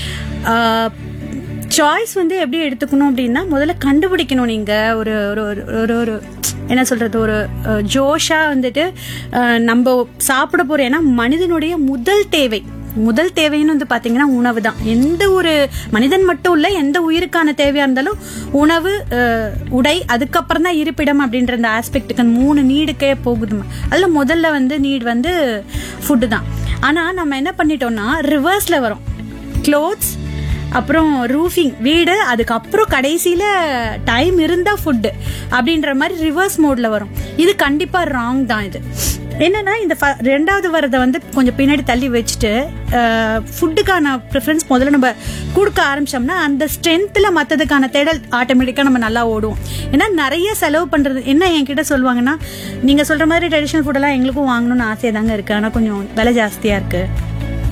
சாய்ஸ் வந்து எப்படி எடுத்துக்கணும் அப்படின்னா முதல்ல கண்டுபிடிக்கணும் நீங்க ஒரு ஒரு ஒரு- ஒரு ஒரு என்ன சொல்றது ஒரு அஹ், ஜோஷா வந்துட்டு அஹ், நம்ம சாப்பிட போற ஏன்னா மனிதனுடைய முதல் தேவை முதல் தேவைன்னு வந்து பாத்தீங்கன்னா உணவு தான் எந்த ஒரு மனிதன் மட்டும் இல்ல எந்த உயிருக்கான தேவையா இருந்தாலும் உணவு அஹ், உடை அதுக்கப்புறம் தான் இருப்பிடம் அப்படின்ற அந்த ஆஸ்பெக்டுக்கு மூணு நீடுக்கே போகுது அதுல முதல்ல வந்து நீட் வந்து ஃபுட்டு தான் ஆனா நம்ம என்ன பண்ணிட்டோம்னா ரிவர்ஸ்ல வரோம் க்ளோத்ஸ் அப்புறம் ரூஃபிங் வீடு அதுக்கப்புறம் கடைசியில டைம் இருந்தா ஃபுட்டு அப்படின்ற மாதிரி ரிவர்ஸ் மோட்ல வரும் இது கண்டிப்பா ராங் தான் இது என்னன்னா இந்த ஃப- ரெண்டாவது வரதை வந்து கொஞ்சம் பின்னாடி தள்ளி வச்சுட்டு ஃபுட்டுக்கான ப்ரிஃபரன்ஸ் முதல்ல நம்ம கொடுக்க ஆரம்பிச்சோம்னா அந்த ஸ்ட்ரென்த்தில் மற்றதுக்கான தேடல் ஆட்டோமேட்டிக்காக நம்ம நல்லா ஓடுவோம் ஏன்னா நிறைய செலவு பண்ணுறது என்ன என்கிட்ட சொல்லுவாங்கன்னா நீங்கள் சொல்கிற மாதிரி ட்ரெடிஷ்னல் ஃபுட்டெல்லாம் எங்களுக்கும் வாங்கணும்னு ஆசையாக தாங்க இருக்குது ஆனால் கொஞ்சம் விலை ஜாஸ்தியாக இருக்குது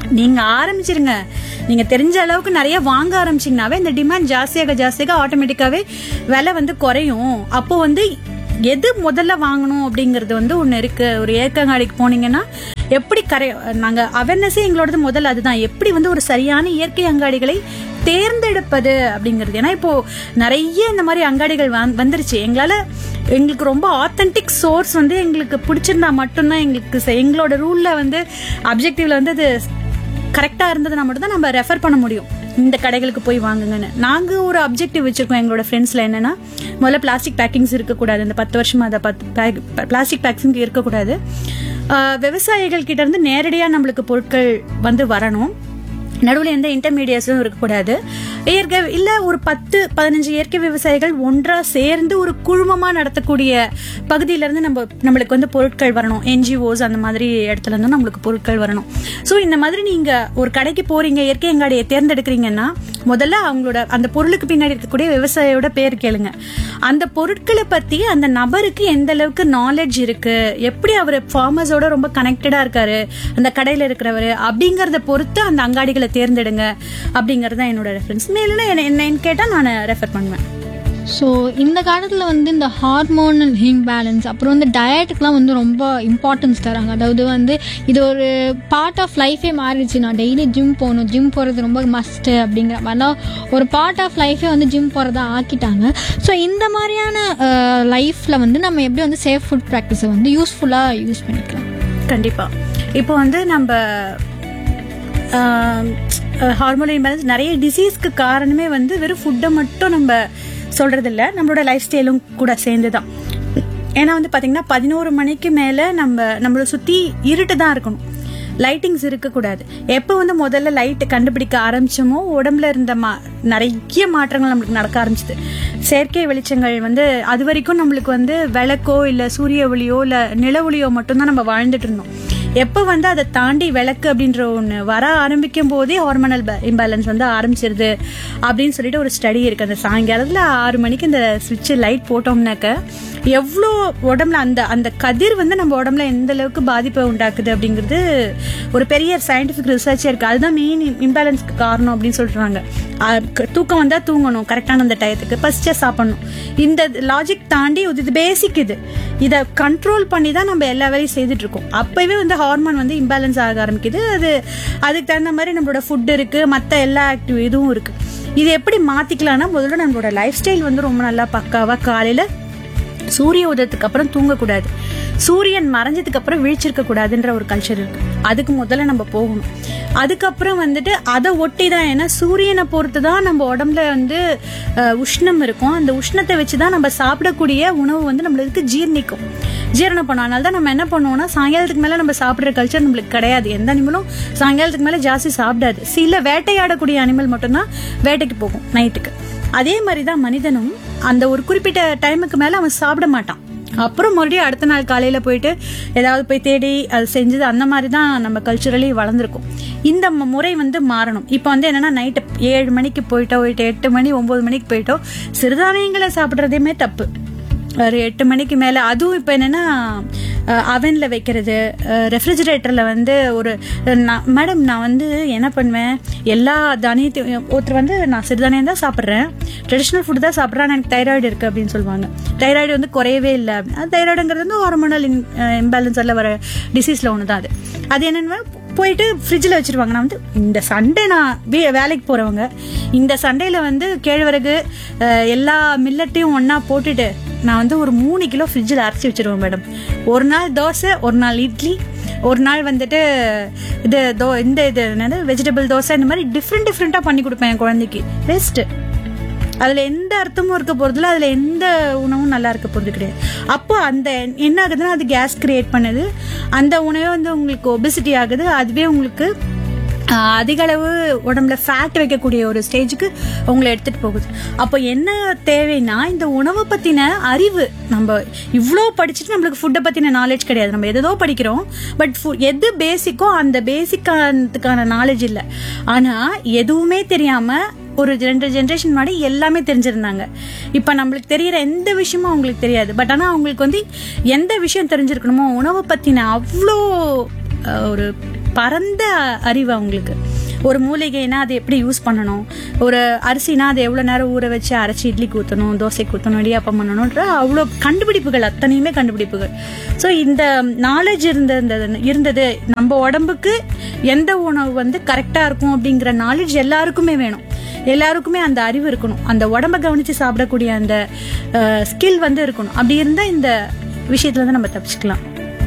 நீங்க ஆரம்பிச்சிருங்க நீங்க தெரிஞ்ச அளவுக்கு நிறைய வாங்க ஆரம்பிச்சீங்கனாவே இந்த டிமாண்ட் ஜாஸ்தியாக ஜாஸ்தியாக ஆட்டோமேட்டிக்காவே விலை வந்து குறையும் அப்போ வந்து எது முதல்ல வாங்கணும் அப்படிங்கிறது வந்து ஒன்று இருக்கு ஒரு ஏற்கங்காடிக்கு போனீங்கன்னா எப்படி கரை நாங்க அவேர்னஸே எங்களோடது முதல்ல அதுதான் எப்படி வந்து ஒரு சரியான இயற்கை அங்காடிகளை தேர்ந்தெடுப்பது அப்படிங்கிறது ஏன்னா இப்போ நிறைய இந்த மாதிரி அங்காடிகள் வந்- வந்துருச்சு எங்களால எங்களுக்கு ரொம்ப ஆத்தென்டிக் சோர்ஸ் வந்து எங்களுக்கு பிடிச்சிருந்தா மட்டும்தான் எங்களுக்கு செ- எங்களோட ரூல்ல வந்து அப்ஜெக்டிவ்ல வந்து அது கரெக்டாக இருந்ததுன்னா மட்டும்தான் நம்ம ரெஃபர் பண்ண முடியும் இந்த கடைகளுக்கு போய் வாங்குங்கன்னு நாங்கள் ஒரு அப்ஜெக்டிவ் வச்சிருக்கோம் எங்களோட ஃப்ரெண்ட்ஸில் என்னன்னா முதல்ல பிளாஸ்டிக் பேக்கிங்ஸ் இருக்கக்கூடாது இந்த பத்து வருஷமா அதை பத்து பிளாஸ்டிக் பேக்கிங் இருக்கக்கூடாது ஆஹ் விவசாயிகள் கிட்ட இருந்து நேரடியாக நம்மளுக்கு பொருட்கள் வந்து வரணும் நடுவில் எந்த இன்டர்மீடியட்ஸும் இருக்கக்கூடாது இயற்கை இல்ல ஒரு பத்து பதினஞ்சு இயற்கை விவசாயிகள் ஒன்றா சேர்ந்து ஒரு குழுமமா நடத்தக்கூடிய பகுதியில இருந்து நம்ம நம்மளுக்கு வந்து பொருட்கள் வரணும் என்ஜிஓஸ் அந்த மாதிரி இடத்துல இருந்து நம்மளுக்கு பொருட்கள் வரணும் ஸோ இந்த மாதிரி நீங்க ஒரு கடைக்கு போறீங்க இயற்கை அங்காடியை தேர்ந்தெடுக்கிறீங்கன்னா முதல்ல அவங்களோட அந்த பொருளுக்கு பின்னாடி இருக்கக்கூடிய விவசாயியோட பேர் கேளுங்க அந்த பொருட்களை பத்தி அந்த நபருக்கு எந்த அளவுக்கு நாலேஜ் இருக்கு எப்படி அவர் ஃபார்மர்ஸோட ரொம்ப கனெக்டடா இருக்காரு அந்த கடையில இருக்கிறவர் அப்படிங்கறத பொறுத்து அந்த அங்காடிகளை தேர்ந்தெடுங்க அப்படிங்கறது தான் என்னோட ரெஃபரன்ஸ் மேலும் என்ன என்னன்னு கேட்டா நான் ரெஃபர் பண்ணுவேன் ஸோ இந்த காலத்தில் வந்து இந்த ஹார்மோனல் இம்பேலன்ஸ் அப்புறம் வந்து டயட்டுக்குலாம் வந்து ரொம்ப இம்பார்ட்டன்ஸ் தராங்க அதாவது வந்து இது ஒரு பார்ட் ஆஃப் லைஃபே மாறிடுச்சு நான் டெய்லி ஜிம் போகணும் ஜிம் போகிறது ரொம்ப மஸ்ட்டு அப்படிங்கிற மாதிரிலாம் ஒரு பார்ட் ஆஃப் லைஃபே வந்து ஜிம் போகிறதா ஆக்கிட்டாங்க ஸோ இந்த மாதிரியான லைஃப்பில் வந்து நம்ம எப்படி வந்து சேஃப் ஃபுட் ப்ராக்டிஸை வந்து யூஸ்ஃபுல்லாக யூஸ் பண்ணிக்கலாம் கண்டிப்பா இப்போ வந்து நம்ம ஹார்மோன் இம்பேலன்ஸ் நிறைய டிசீஸ்க்கு காரணமே வந்து வெறும் ஃபுட்டை மட்டும் நம்ம சொல்றது இல்ல நம்மளோட லைஃப் ஸ்டைலும் கூட சேர்ந்து தான் ஏன்னா வந்து பாத்தீங்கன்னா பதினோரு மணிக்கு மேல நம்ம நம்மளை சுத்தி இருட்டு தான் இருக்கணும் லைட்டிங்ஸ் இருக்கக்கூடாது எப்போ வந்து முதல்ல லைட் கண்டுபிடிக்க ஆரம்பிச்சோமோ உடம்புல இருந்த மா நிறைய மாற்றங்கள் நம்மளுக்கு நடக்க ஆரம்பிச்சது செயற்கை வெளிச்சங்கள் வந்து அது வரைக்கும் நம்மளுக்கு வந்து விளக்கோ இல்லை சூரிய ஒளியோ இல்லை நில ஒளியோ மட்டும்தான் நம்ம வாழ்ந்துட்டு இருந்தோம் எப்போ வந்து அதை தாண்டி விளக்கு அப்படின்ற ஒன்று வர ஆரம்பிக்கும் போதே ஹார்மோனல் இம்பேலன்ஸ் வந்து ஆரம்பிச்சிருது அப்படின்னு சொல்லிட்டு ஒரு ஸ்டடி இருக்கு அந்த சாயங்காலத்தில் ஆறு மணிக்கு இந்த சுவிட்ச் லைட் போட்டோம்னாக்க எவ்வளோ உடம்புல அந்த அந்த கதிர் வந்து நம்ம உடம்புல எந்த அளவுக்கு பாதிப்பை உண்டாக்குது அப்படிங்கிறது ஒரு பெரிய சயின்டிஃபிக் ரிசர்ச்சே இருக்கு அதுதான் மெயின் இம்பேலன்ஸ்க்கு காரணம் அப்படின்னு சொல்றாங்க அஹ் க- தூக்கம் வந்தா தூங்கணும் கரெக்டான அந்த டயத்துக்கு பசிச்சா சாப்பிடணும் இந்த லாஜிக் தாண்டி இது பேசிக் இது இதை கண்ட்ரோல் பண்ணி தான் நம்ம எல்லா வேலையும் செய்துட்டு இருக்கோம் அப்பவே வந்து ஹார்மோன் வந்து இம்பேலன்ஸ் ஆக ஆரம்பிக்குது அது அதுக்கு தகுந்த மாதிரி நம்மளோட ஃபுட் இருக்கு மற்ற எல்லா ஆக்டிவ் இதுவும் இருக்கு இது எப்படி மாத்திக்கலாம்னா முதல்ல நம்மளோட லைஃப் ஸ்டைல் வந்து ரொம்ப நல்லா பக்காவா காலையில சூரிய உதயத்துக்கு அப்புறம் தூங்கக்கூடாது சூரியன் மறைஞ்சதுக்கு அப்புறம் விழிச்சிருக்க கூடாதுன்ற ஒரு கல்ச்சர் இருக்கு அதுக்கு முதல்ல நம்ம போகணும் அதுக்கப்புறம் வந்துட்டு அதை ஒட்டி தான் ஏன்னா சூரியனை பொறுத்து தான் நம்ம உடம்புல வந்து அஹ், உஷ்ணம் இருக்கும் அந்த உஷ்ணத்தை வச்சு தான் நம்ம சாப்பிடக்கூடிய உணவு வந்து நம்மளுக்கு ஜீர்ணிக்கும் ஜீரணம் பண்ணும் அதனால தான் நம்ம என்ன பண்ணுவோம்னா சாயங்காலத்துக்கு மேலே நம்ம சாப்பிட்ற கல்ச்சர் நம்மளுக்கு கிடையாது எந்த அனிமலும் சாயங்காலத்துக்கு மேலே ஜாஸ்தி சாப்பிடாது சில வேட்டையாடக்கூடிய அனிமல் மட்டும்தான் வேட்டைக்கு போகும் நைட்டுக்கு அதே மாதிரி தான் மனிதனும் அந்த ஒரு குறிப்பிட்ட டைமுக்கு மேல அவன் சாப்பிட மாட்டான் அப்புறம் மறுபடியும் அடுத்த நாள் காலையில போயிட்டு ஏதாவது போய் தேடி அது செஞ்சது அந்த மாதிரி தான் நம்ம கல்ச்சுரலி வளர்ந்துருக்கும் இந்த ம- முறை வந்து மாறணும் இப்போ வந்து என்னன்னா நைட்டு ஏழு மணிக்கு போயிட்டோ போயிட்டு எட்டு மணி ஒன்பது மணிக்கு போயிட்டோ சிறுதானியங்களை சாப்பிட்றதையுமே தப்பு ஒரு எட்டு மணிக்கு மேலே அதுவும் இப்போ என்னென்னா அவனில் வைக்கிறது ரெஃப்ரிஜிரேட்டரில் வந்து ஒரு நான் மேடம் நான் வந்து என்ன பண்ணுவேன் எல்லா தானியத்தையும் ஒருத்தர் வந்து நான் சிறுதானியம் தான் சாப்பிட்றேன் ட்ரெடிஷ்னல் ஃபுட் தான் சாப்பிட்றேன் எனக்கு தைராய்டு இருக்குது அப்படின்னு சொல்லுவாங்க தைராய்டு வந்து குறையவே இல்லை அது தைராய்டுங்கிறது வந்து ஹார்மோனல் இம்பேலன்ஸில் வர டிசீஸில் ஒன்று தான் அது அது என்னென்னா போயிட்டு ஃப்ரிட்ஜில் வச்சிருவாங்க நான் வந்து இந்த சண்டே நான் வே- வேலைக்கு போகிறவங்க இந்த சண்டேல வந்து கேழ்வரகு அஹ், எல்லா மில்லட்டையும் ஒன்றா போட்டுட்டு நான் வந்து ஒரு மூணு கிலோ ஃப்ரிட்ஜில் அரைச்சி வச்சிருவேன் மேடம் ஒரு நாள் தோசை ஒரு நாள் இட்லி ஒரு நாள் வந்துட்டு இது தோ இந்த இது என்னது வெஜிடபிள் தோசை இந்த மாதிரி டிஃப்ரெண்ட் டிஃப்ரெண்ட்டாக பண்ணி கொடுப்பேன் என் குழந்தைக்கு பெஸ்ட்டு அதுல எந்த அர்த்தமும் இருக்க போறதில்ல அதுல எந்த உணவும் நல்லா இருக்க போறது கிடையாது அப்போ அந்த என்ன ஆகுதுன்னா அது கேஸ் கிரியேட் பண்ணுது அந்த உணவே வந்து உங்களுக்கு ஒபிசிட்டி ஆகுது அதுவே உங்களுக்கு ஆஹ், அதிக அளவு உடம்புல ஃபேட் வைக்கக்கூடிய ஒரு ஸ்டேஜுக்கு உங்களை எடுத்துட்டு போகுது அப்போ என்ன தேவைன்னா இந்த உணவை பத்தின அறிவு நம்ம இவ்வளோ படிச்சுட்டு நம்மளுக்கு ஃபுட்டை பத்தின நாலேஜ் கிடையாது நம்ம எதோ படிக்கிறோம் பட் எது பேசிக்கோ அந்த பேசிக்கானதுக்கான நாலேஜ் இல்லை ஆனா எதுவுமே தெரியாம ஒரு ரெண்டு ஜென்ரேஷன் முன்னாடி எல்லாமே தெரிஞ்சிருந்தாங்க இப்போ நம்மளுக்கு தெரியிற எந்த விஷயமும் அவங்களுக்கு தெரியாது பட் ஆனால் அவங்களுக்கு வந்து எந்த விஷயம் தெரிஞ்சிருக்கணுமோ உணவை பற்றின அவ்வளோ அஹ், ஒரு பரந்த அறிவு அவங்களுக்கு ஒரு மூலிகைனா அதை எப்படி யூஸ் பண்ணணும் ஒரு அரிசினா அதை எவ்வளோ நேரம் ஊற வச்சு அரைச்சி இட்லிக்கு ஊற்றணும் தோசைக்கு ஊற்றணும் இடியாப்பம் பண்ணணுன்ற அவ்வளோ கண்டுபிடிப்புகள் அத்தனையுமே கண்டுபிடிப்புகள் ஸோ இந்த நாலேஜ் இருந்த இந்த- இருந்தது நம்ம உடம்புக்கு எந்த உணவு வந்து கரெக்டாக இருக்கும் அப்படிங்கிற நாலேஜ் எல்லாருக்குமே வேணும் எல்லாருக்குமே அந்த அறிவு இருக்கணும் அந்த உடம்ப கவனித்து சாப்பிடக்கூடிய அந்த ஸ்கில் வந்து இருக்கணும் அப்படி இருந்தால் இந்த விஷயத்துல இருந்து நம்ம தப்பிச்சுக்கலாம்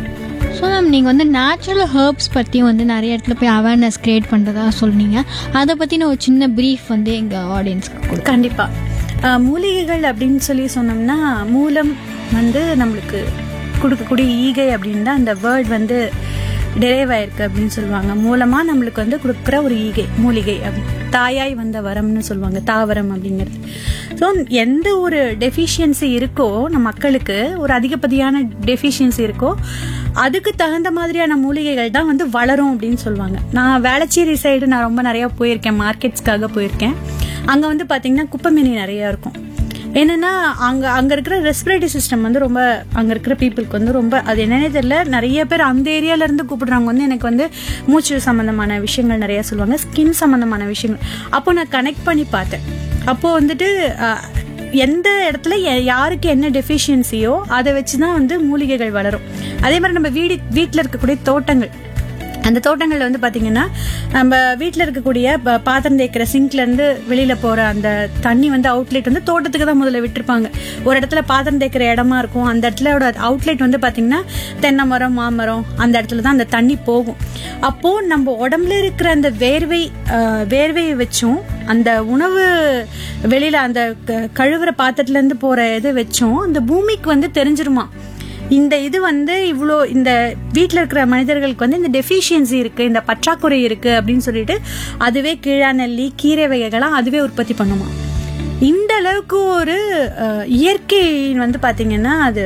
ஸோ மேம் நீங்கள் வந்து நேச்சுரல் ஹர்ப்ஸ் பற்றியும் வந்து நிறைய இடத்துல போய் அவேர்னஸ் க்ரியேட் பண்ணுறதா சொன்னீங்க அதை பற்றின ஒரு சின்ன ப்ரீஃப் வந்து எங்கள் ஆடியன்ஸ்க்கு கொடு கண்டிப்பா அஹ், மூலிகைகள் அப்படின்னு சொல்லி சொன்னோம்னா மூலம் வந்து நம்மளுக்கு கொடுக்கக்கூடிய ஈகை அப்படின்னு தான் அந்த வேர்ட் வந்து டெரைவ் ஆயிருக்கு அப்படின்னு சொல்லுவாங்க மூலமா நம்மளுக்கு வந்து கொடுக்குற ஒரு ஈகை மூலிகை அப்படி தாயாய் வந்த வரம்னு சொல்லுவாங்க தாவரம் அப்படிங்கிறது ஸோ எந்த ஒரு டெஃபிஷியன்சி இருக்கோ நம்ம மக்களுக்கு ஒரு அதிகப்படியான டெஃபிஷியன்சி இருக்கோ அதுக்கு தகுந்த மாதிரியான மூலிகைகள் தான் வந்து வளரும் அப்படின்னு சொல்லுவாங்க நான் வேளச்சேரி சைடு நான் ரொம்ப நிறைய போயிருக்கேன் மார்க்கெட்ஸ்க்காக போயிருக்கேன் அங்க வந்து பாத்தீங்கன்னா குப்பைமேனி நிறைய இருக்கும் என்னன்னா அங்க அங்க இருக்கிற ரெஸ்பிரேட்டரி சிஸ்டம் வந்து ரொம்ப அங்க இருக்கிற பீப்புளுக்கு வந்து ரொம்ப அது என்னன்னே தெரியல நிறைய பேர் அந்த ஏரியால இருந்து கூப்பிடுறவங்க வந்து எனக்கு வந்து மூச்சு சம்பந்தமான விஷயங்கள் நிறைய சொல்லுவாங்க ஸ்கின் சம்பந்தமான விஷயங்கள் அப்போ நான் கனெக்ட் பண்ணி பார்த்தேன் அப்போ வந்துட்டு அஹ், எந்த இடத்துல ய- யாருக்கு என்ன டெஃபிஷியன்சியோ அதை வச்சு தான் வந்து மூலிகைகள் வளரும் அதே மாதிரி நம்ம வீடு வீட்டில் இருக்கக்கூடிய தோட்டங்கள் அந்த தோட்டங்கள்ல வந்து பாத்தீங்கன்னா நம்ம வீட்டில் இருக்கக்கூடிய ப- பாத்திரம் தேய்க்கிற சிங்க்ல இருந்து வெளியில போற அந்த தண்ணி வந்து அவுட்லெட் வந்து தோட்டத்துக்கு தான் முதல்ல விட்டுருப்பாங்க ஒரு இடத்துல பாத்திரம் தேய்க்கிற இடமா இருக்கும் அந்த இடத்துல அவுட்லெட் வந்து பாத்தீங்கன்னா தென்னை மரம் மாமரம் அந்த இடத்துல தான் அந்த தண்ணி போகும் அப்போ நம்ம உடம்புல இருக்கிற அந்த வேர்வை அஹ், வேர்வையை வச்சும் அந்த உணவு வெளியில அந்த க- கழுவுற பாத்திரத்துல இருந்து போற இது வச்சும் அந்த பூமிக்கு வந்து தெரிஞ்சிருமா இந்த இது வந்து இவ்வளோ இந்த வீட்டில் இருக்கிற மனிதர்களுக்கு வந்து இந்த டெஃபிஷியன்சி இருக்கு இந்த பற்றாக்குறை இருக்கு அப்படின்னு சொல்லிட்டு அதுவே கீழாநெல்லி கீரை வகைகள்லாம் அதுவே உற்பத்தி பண்ணுமா இந்த அளவுக்கு ஒரு அஹ், இயற்கை வந்து பாத்தீங்கன்னா அது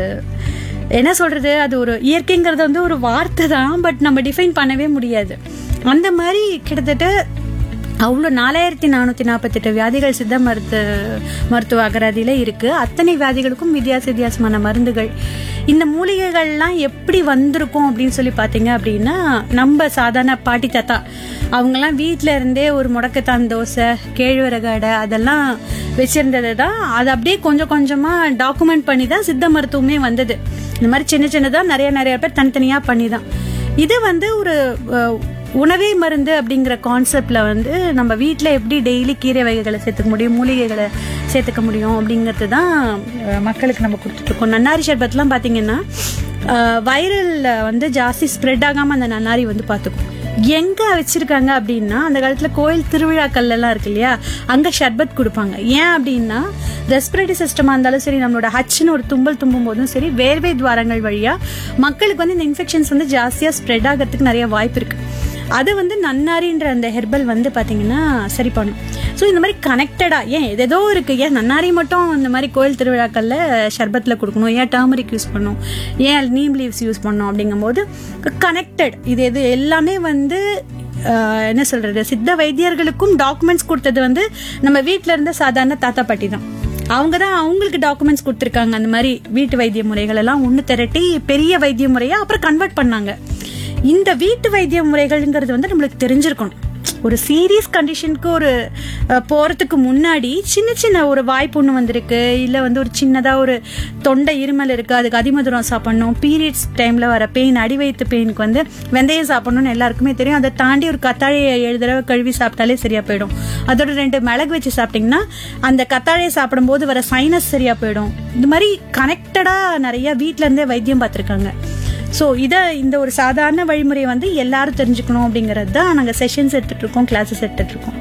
என்ன சொல்றது அது ஒரு இயற்கைங்கிறது வந்து ஒரு வார்த்தை தான் பட் நம்ம டிஃபைன் பண்ணவே முடியாது அந்த மாதிரி கிட்டத்தட்ட அவ்வளோ நாலாயிரத்தி நானூற்றி நாற்பத்தெட்டு வியாதிகள் சித்த மருத்துவ மருத்துவ அகராதியில் இருக்கு அத்தனை வியாதிகளுக்கும் வித்தியாச வித்தியாசமான மருந்துகள் இந்த மூலிகைகள்லாம் எப்படி வந்திருக்கும் அப்படின்னு சொல்லி பார்த்தீங்க அப்படின்னா நம்ம சாதாரண பாட்டி தாத்தா அவங்கெல்லாம் வீட்டில் இருந்தே ஒரு முடக்கத்தான் தோசை கேழ்வரகு அடை அதெல்லாம் வச்சிருந்தது தான் அது அப்படியே கொஞ்சம் கொஞ்சமாக டாக்குமெண்ட் பண்ணி தான் சித்த மருத்துவமே வந்தது இந்த மாதிரி சின்ன சின்னதாக நிறைய நிறைய பேர் தனித்தனியாக பண்ணி தான் இது வந்து ஒரு அஹ், உணவே மருந்து அப்படிங்கிற கான்செப்ட்ல வந்து நம்ம வீட்டில் எப்படி டெய்லி கீரை வகைகளை சேர்த்துக்க முடியும் மூலிகைகளை சேர்த்துக்க முடியும் அப்படிங்கிறது தான் அஹ், மக்களுக்கு நம்ம கொடுத்துட்டு இருக்கோம் நன்னாரி சர்பத்லாம் பார்த்தீங்கன்னா வைரல்ல வந்து ஜாஸ்தி ஸ்ப்ரெட் ஆகாம அந்த நன்னாரி வந்து பார்த்துக்கும் எங்க வச்சிருக்காங்க அப்படின்னா அந்த காலத்துல கோயில் திருவிழாக்கள்ல எல்லாம் இருக்கு இல்லையா அங்க ஷர்பத் கொடுப்பாங்க ஏன் அப்படின்னா ரெஸ்பிரேட்டரி சிஸ்டமா இருந்தாலும் சரி நம்மளோட ஹச்னு ஒரு தும்பல் தும்பும் போதும் சரி வேர்வை துவாரங்கள் வழியா மக்களுக்கு வந்து இந்த இன்ஃபெக்ஷன்ஸ் வந்து ஜாஸ்தியா ஸ்ப்ரெட் ஆகிறதுக்கு நிறைய வாய்ப்பு இருக்கு அது வந்து நன்னாரின்ற அந்த ஹெர்பல் வந்து பாத்தீங்கன்னா சரி பண்ணும் ஸோ இந்த மாதிரி கனெக்டடா ஏன் ஏதோ இருக்கு ஏன் நன்னாரி மட்டும் இந்த மாதிரி கோயில் திருவிழாக்கள்ல ஷர்பத்தில் கொடுக்கணும் ஏன் டர்மரிக் யூஸ் பண்ணணும் ஏன் நீம் லீவ்ஸ் யூஸ் பண்ணணும் அப்படிங்கும்போது கனெக்டட் இது இது எல்லாமே வந்து ஆஹ், என்ன சொல்றது சித்த வைத்தியர்களுக்கும் டாக்குமெண்ட்ஸ் கொடுத்தது வந்து நம்ம வீட்டில இருந்த சாதாரண தாத்தா பாட்டி தான் அவங்க தான் அவங்களுக்கு டாக்குமெண்ட்ஸ் கொடுத்துருக்காங்க அந்த மாதிரி வீட்டு வைத்திய முறைகள் எல்லாம் ஒன்று திரட்டி பெரிய வைத்திய முறையா அப்புறம் கன்வெர்ட் பண்ணாங்க இந்த வீட்டு வைத்திய முறைகள்ங்கிறது வந்து நம்மளுக்கு தெரிஞ்சிருக்கணும் ஒரு சீரியஸ் கண்டிஷனுக்கு ஒரு அஹ், போறதுக்கு முன்னாடி சின்ன சின்ன ஒரு வாய்ப்புண்ணு வந்திருக்கு இல்ல வந்து ஒரு சின்னதா ஒரு தொண்டை இருமல் இருக்கு அதுக்கு அதிமதுரம் சாப்பிடணும் பீரியட்ஸ் டைம்ல வர பெயின் அடி வயிற்று பெயினுக்கு வந்து வெந்தயம் சாப்பிடணும்னு எல்லாருக்குமே தெரியும் அதை தாண்டி ஒரு கத்தாழையை ஏழு தடவை கழுவி சாப்பிட்டாலே சரியா போயிடும் அதோட ரெண்டு மிளகு வச்சு சாப்பிட்டீங்கன்னா அந்த கத்தாழையை சாப்பிடும்போது வர சைனஸ் சரியா போயிடும் இந்த மாதிரி கனெக்டடா நிறைய வீட்ல இருந்தே வைத்தியம் பார்த்திருக்காங்க ஸோ இதை இந்த ஒரு சாதாரண வழிமுறையை வந்து எல்லாரும் தெரிஞ்சுக்கணும் அப்படிங்கிறது தான் நாங்கள் செஷன்ஸ் எடுத்துட்டு இருக்கோம் கிளாஸஸ் எடுத்துட்டு இருக்கோம்